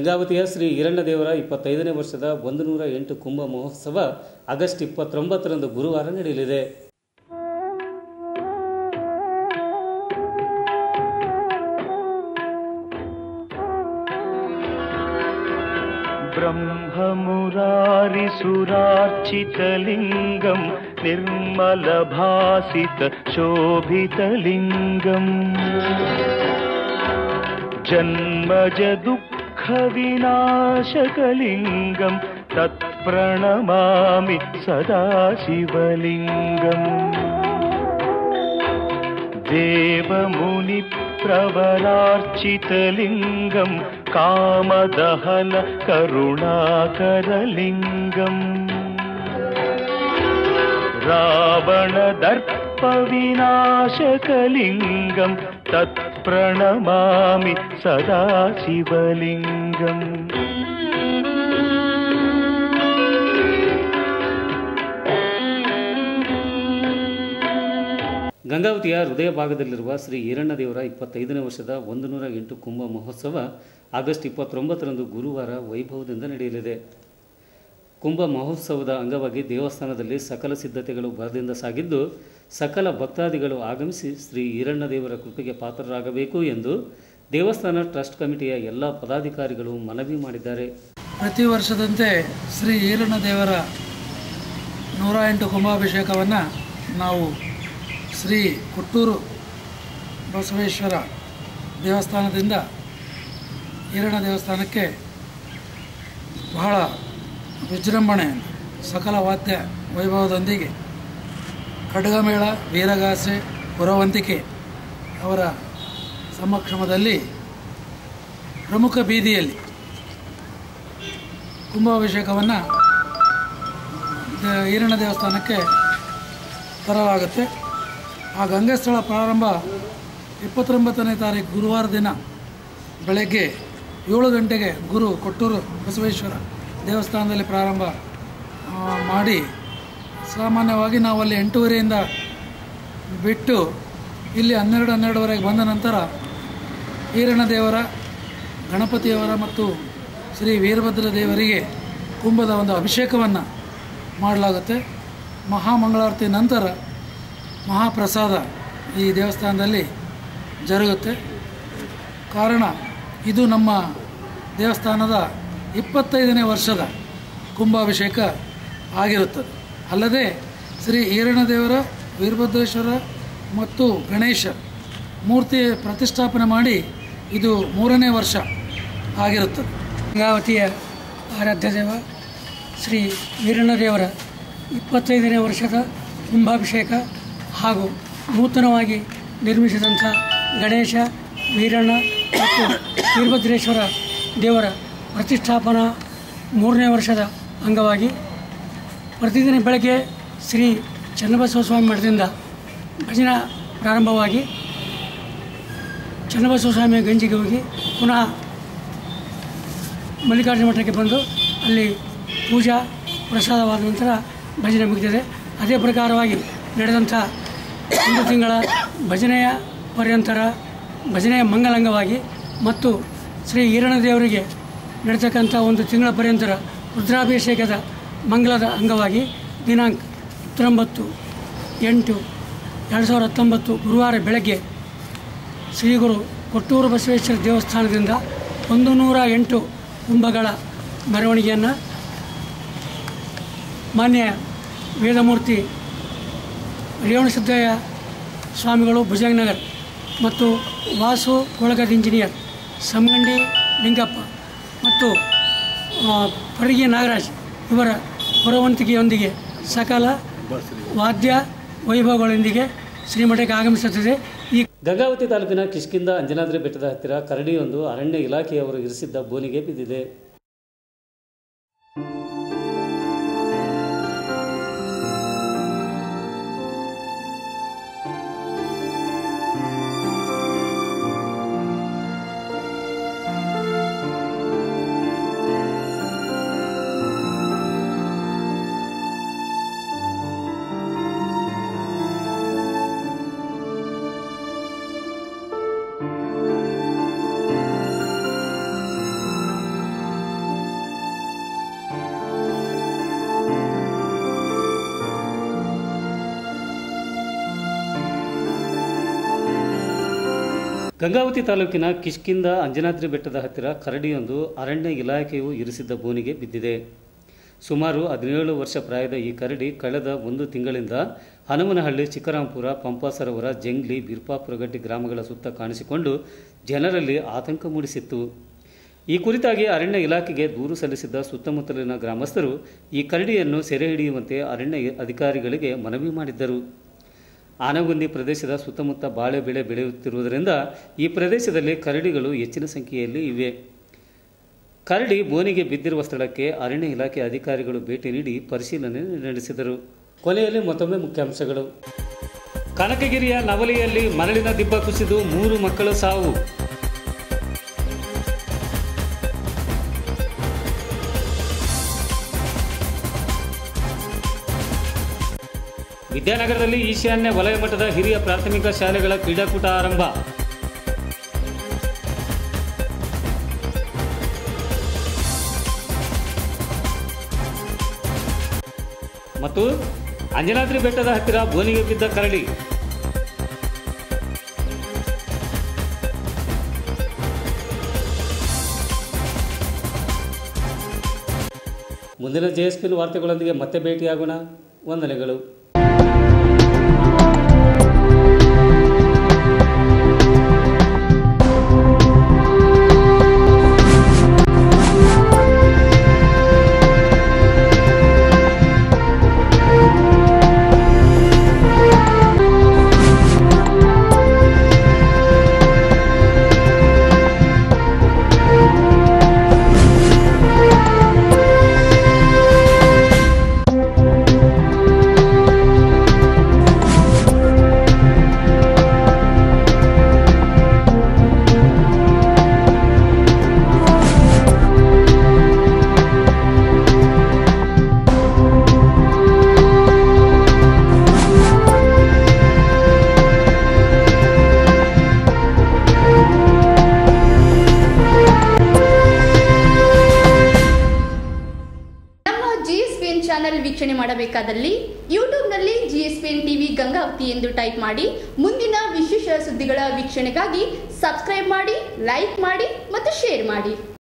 ಗಂಗಾವತಿಯ ಶ್ರೀ ಈರಣ್ಣದೇವರ ಇಪ್ಪತ್ತೈದನೇ ವರ್ಷದ ಒಂದು ನೂರ ಎಂಟು ಕುಂಭ ಮಹೋತ್ಸವ ಆಗಸ್ಟ್ ಇಪ್ಪತ್ತೊಂಬತ್ತರಂದು ಗುರುವಾರ ನಡೆಯಲಿದೆ ब्रह्ममुरारिसुरार्चितलिङ्गं निर्मलभासितशोभितलिङ्गम् जन्मजदुःखविनाशकलिङ्गं तत्प्रणमामि सदा शिवलिङ्गम् देवमुनिप्रवरार्चितलिङ्गं कामदहन करुणाकरलिङ्गम् रावणदर्पविनाशकलिङ्गं तत्प्रणमामि सदा शिवलिङ्गम् ಗಂಗಾವತಿಯ ಹೃದಯ ಭಾಗದಲ್ಲಿರುವ ಶ್ರೀ ಈರಣ್ಣದೇವರ ಇಪ್ಪತ್ತೈದನೇ ವರ್ಷದ ಒಂದು ನೂರ ಎಂಟು ಕುಂಭ ಮಹೋತ್ಸವ ಆಗಸ್ಟ್ ಇಪ್ಪತ್ತೊಂಬತ್ತರಂದು ಗುರುವಾರ ವೈಭವದಿಂದ ನಡೆಯಲಿದೆ ಕುಂಭ ಮಹೋತ್ಸವದ ಅಂಗವಾಗಿ ದೇವಸ್ಥಾನದಲ್ಲಿ ಸಕಲ ಸಿದ್ಧತೆಗಳು ಭರದಿಂದ ಸಾಗಿದ್ದು ಸಕಲ ಭಕ್ತಾದಿಗಳು ಆಗಮಿಸಿ ಶ್ರೀ ಈರಣ್ಣದೇವರ ಕೃಪೆಗೆ ಪಾತ್ರರಾಗಬೇಕು ಎಂದು ದೇವಸ್ಥಾನ ಟ್ರಸ್ಟ್ ಕಮಿಟಿಯ ಎಲ್ಲ ಪದಾಧಿಕಾರಿಗಳು ಮನವಿ ಮಾಡಿದ್ದಾರೆ ಪ್ರತಿ ವರ್ಷದಂತೆ ಶ್ರೀ ಈರಣ್ಣ ದೇವರ ನೂರ ಎಂಟು ಕುಂಭಾಭಿಷೇಕವನ್ನು ನಾವು ಶ್ರೀ ಕೊಟ್ಟೂರು ಬಸವೇಶ್ವರ ದೇವಸ್ಥಾನದಿಂದ ಈರಣ್ಣ ದೇವಸ್ಥಾನಕ್ಕೆ ಬಹಳ ವಿಜೃಂಭಣೆ ಸಕಲ ವಾದ್ಯ ವೈಭವದೊಂದಿಗೆ ಖಡ್ಗಮೇಳ ವೀರಗಾಸೆ ಪುರವಂತಿಕೆ ಅವರ ಸಮಕ್ಷಮದಲ್ಲಿ ಪ್ರಮುಖ ಬೀದಿಯಲ್ಲಿ ಕುಂಭಾಭಿಷೇಕವನ್ನು ಈರಣ್ಣ ದೇವಸ್ಥಾನಕ್ಕೆ ತರಲಾಗುತ್ತೆ ಆ ಗಂಗಾಸ್ಥಳ ಪ್ರಾರಂಭ ಇಪ್ಪತ್ತೊಂಬತ್ತನೇ ತಾರೀಕು ಗುರುವಾರ ದಿನ ಬೆಳಗ್ಗೆ ಏಳು ಗಂಟೆಗೆ ಗುರು ಕೊಟ್ಟೂರು ಬಸವೇಶ್ವರ ದೇವಸ್ಥಾನದಲ್ಲಿ ಪ್ರಾರಂಭ ಆ, ಮಾಡಿ ಸಾಮಾನ್ಯವಾಗಿ ನಾವು ಅಲ್ಲಿ ಎಂಟೂವರೆಯಿಂದ ಬಿಟ್ಟು ಇಲ್ಲಿ ಹನ್ನೆರಡು ಹನ್ನೆರಡುವರೆಗೆ ಬಂದ ನಂತರ ಈರಣ್ಣ ದೇವರ ಗಣಪತಿಯವರ ಮತ್ತು ಶ್ರೀ ವೀರಭದ್ರ ದೇವರಿಗೆ ಕುಂಭದ ಒಂದು ಅಭಿಷೇಕವನ್ನು ಮಾಡಲಾಗುತ್ತೆ ಮಹಾಮಂಗಳಾರತಿ ನಂತರ ಮಹಾಪ್ರಸಾದ ಈ ದೇವಸ್ಥಾನದಲ್ಲಿ ಜರುಗುತ್ತೆ ಕಾರಣ ಇದು ನಮ್ಮ ದೇವಸ್ಥಾನದ ಇಪ್ಪತ್ತೈದನೇ ವರ್ಷದ ಕುಂಭಾಭಿಷೇಕ ಆಗಿರುತ್ತದೆ ಅಲ್ಲದೆ ಶ್ರೀ ಈರಣ್ಣದೇವರ ವೀರಭದ್ರೇಶ್ವರ ಮತ್ತು ಗಣೇಶ ಮೂರ್ತಿ ಪ್ರತಿಷ್ಠಾಪನೆ ಮಾಡಿ ಇದು ಮೂರನೇ ವರ್ಷ ಆಗಿರುತ್ತದೆ ಗಂಗಾವತಿಯ ಆರಾಧ್ಯ ದೇವ ಶ್ರೀ ವೀರಣ್ಣದೇವರ ಇಪ್ಪತ್ತೈದನೇ ವರ್ಷದ ಕುಂಭಾಭಿಷೇಕ ಹಾಗೂ ನೂತನವಾಗಿ ನಿರ್ಮಿಸಿದಂಥ ಗಣೇಶ ವೀರಣ್ಣ ಮತ್ತು ವೀರಭದ್ರೇಶ್ವರ ದೇವರ ಪ್ರತಿಷ್ಠಾಪನಾ ಮೂರನೇ ವರ್ಷದ ಅಂಗವಾಗಿ ಪ್ರತಿದಿನ ಬೆಳಗ್ಗೆ ಶ್ರೀ ಚನ್ನಬಸವ ಸ್ವಾಮಿ ಮಠದಿಂದ ಭಜನಾ ಪ್ರಾರಂಭವಾಗಿ ಚನ್ನಬಸವ ಸ್ವಾಮಿಯ ಗಂಜಿಗೆ ಹೋಗಿ ಪುನಃ ಮಲ್ಲಿಕಾರ್ಜುನ ಮಠಕ್ಕೆ ಬಂದು ಅಲ್ಲಿ ಪೂಜಾ ಪ್ರಸಾದವಾದ ನಂತರ ಭಜನೆ ಮುಗಿದಿದೆ ಅದೇ ಪ್ರಕಾರವಾಗಿ ನಡೆದಂಥ ಒಂದು ತಿಂಗಳ ಭಜನೆಯ ಪರ್ಯಂತರ ಭಜನೆಯ ಮಂಗಲಾಂಗವಾಗಿ ಮತ್ತು ಶ್ರೀ ಈರಣ್ಣ ದೇವರಿಗೆ ನಡೀತಕ್ಕಂಥ ಒಂದು ತಿಂಗಳ ಪರ್ಯಂತರ ರುದ್ರಾಭಿಷೇಕದ ಮಂಗಲದ ಅಂಗವಾಗಿ ದಿನಾಂಕ ಹತ್ತೊಂಬತ್ತು ಎಂಟು ಎರಡು ಸಾವಿರದ ಹತ್ತೊಂಬತ್ತು ಗುರುವಾರ ಬೆಳಗ್ಗೆ ಶ್ರೀ ಗುರು ಕೊಟ್ಟೂರು ಬಸವೇಶ್ವರ ದೇವಸ್ಥಾನದಿಂದ ಒಂದು ನೂರ ಎಂಟು ಕುಂಭಗಳ ಮೆರವಣಿಗೆಯನ್ನು ಮಾನ್ಯ ವೇದಮೂರ್ತಿ ರೇವಣಸಿದ್ದಯ್ಯ ಸ್ವಾಮಿಗಳು ಭುಜಂಗನಗರ್ ಮತ್ತು ವಾಸು ಕೊಳಗದ ಇಂಜಿನಿಯರ್ ಸಮಗಂಡಿ ಲಿಂಗಪ್ಪ ಮತ್ತು ಆ, ಪರಗಿ ನಾಗರಾಜ್ ಇವರ ಪುರವಂತಿಕೆಯೊಂದಿಗೆ ಸಕಲ ವಾದ್ಯ ವೈಭವಗಳೊಂದಿಗೆ ಶ್ರೀಮಠಕ್ಕೆ ಆಗಮಿಸುತ್ತದೆ ಈ ಗಂಗಾವತಿ ತಾಲೂಕಿನ ಕಿಷ್ಕಿಂದ ಅಂಜನಾದ್ರಿ ಬೆಟ್ಟದ ಹತ್ತಿರ ಕರಡಿಯೊಂದು ಅರಣ್ಯ ಇಲಾಖೆಯವರು ಇರಿಸಿದ್ದ ಬೋನಿಗೆ ಬಿದ್ದಿದೆ ಗಂಗಾವತಿ ತಾಲೂಕಿನ ಕಿಷ್ಕಿಂದ ಅಂಜನಾದ್ರಿ ಬೆಟ್ಟದ ಹತ್ತಿರ ಕರಡಿಯೊಂದು ಅರಣ್ಯ ಇಲಾಖೆಯು ಇರಿಸಿದ್ದ ಬೋನಿಗೆ ಬಿದ್ದಿದೆ ಸುಮಾರು ಹದಿನೇಳು ವರ್ಷ ಪ್ರಾಯದ ಈ ಕರಡಿ ಕಳೆದ ಒಂದು ತಿಂಗಳಿಂದ ಹನುಮನಹಳ್ಳಿ ಚಿಕ್ಕರಾಂಪುರ ಪಂಪಾ ಸರೋವರ ಜಂಗ್ಲಿ ಬಿರ್ಪಾಪುರಗಡ್ಡಿ ಗ್ರಾಮಗಳ ಸುತ್ತ ಕಾಣಿಸಿಕೊಂಡು ಜನರಲ್ಲಿ ಆತಂಕ ಮೂಡಿಸಿತ್ತು ಈ ಕುರಿತಾಗಿ ಅರಣ್ಯ ಇಲಾಖೆಗೆ ದೂರು ಸಲ್ಲಿಸಿದ್ದ ಸುತ್ತಮುತ್ತಲಿನ ಗ್ರಾಮಸ್ಥರು ಈ ಕರಡಿಯನ್ನು ಸೆರೆ ಹಿಡಿಯುವಂತೆ ಅರಣ್ಯ ಅಧಿಕಾರಿಗಳಿಗೆ ಮನವಿ ಮಾಡಿದ್ದರು ಆನಗುಂದಿ ಪ್ರದೇಶದ ಸುತ್ತಮುತ್ತ ಬಾಳೆ ಬೆಳೆ ಬೆಳೆಯುತ್ತಿರುವುದರಿಂದ ಈ ಪ್ರದೇಶದಲ್ಲಿ ಕರಡಿಗಳು ಹೆಚ್ಚಿನ ಸಂಖ್ಯೆಯಲ್ಲಿ ಇವೆ ಕರಡಿ ಬೋನಿಗೆ ಬಿದ್ದಿರುವ ಸ್ಥಳಕ್ಕೆ ಅರಣ್ಯ ಇಲಾಖೆ ಅಧಿಕಾರಿಗಳು ಭೇಟಿ ನೀಡಿ ಪರಿಶೀಲನೆ ನಡೆಸಿದರು ಕೊನೆಯಲ್ಲಿ ಮತ್ತೊಮ್ಮೆ ಮುಖ್ಯಾಂಶಗಳು ಕನಕಗಿರಿಯ ನವಲಿಯಲ್ಲಿ ಮರಳಿನ ದಿಬ್ಬ ಕುಸಿದು ಮೂರು ಮಕ್ಕಳ ಸಾವು ವಿದ್ಯಾನಗರದಲ್ಲಿ ಈಶಾನ್ಯ ವಲಯ ಮಟ್ಟದ ಹಿರಿಯ ಪ್ರಾಥಮಿಕ ಶಾಲೆಗಳ ಕ್ರೀಡಾಕೂಟ ಆರಂಭ ಮತ್ತು ಅಂಜನಾದ್ರಿ ಬೆಟ್ಟದ ಹತ್ತಿರ ಬೋನಿಗೆ ಬಿದ್ದ ಕರಡಿ ಮುಂದಿನ ಜೆಎಸ್ಪಿಲ್ ವಾರ್ತೆಗಳೊಂದಿಗೆ ಮತ್ತೆ ಭೇಟಿಯಾಗೋಣ ವಂದನೆಗಳು ನಮ್ಮ ಜಿಎಸ್ಪಿಎನ್ ಚಾನೆಲ್ ವೀಕ್ಷಣೆ ಮಾಡಬೇಕಾದಲ್ಲಿ ಯೂಟ್ಯೂಬ್ನಲ್ಲಿ ಜಿಎಸ್ಪಿಎನ್ ಟಿವಿ ಗಂಗಾವತಿ ಎಂದು ಟೈಪ್ ಮಾಡಿ ಮುಂದಿನ ವಿಶೇಷ ಸುದ್ದಿಗಳ ವೀಕ್ಷಣೆಗಾಗಿ ಸಬ್ಸ್ಕ್ರೈಬ್ ಮಾಡಿ ಲೈಕ್ ಮಾಡಿ ಮತ್ತು ಶೇರ್ ಮಾಡಿ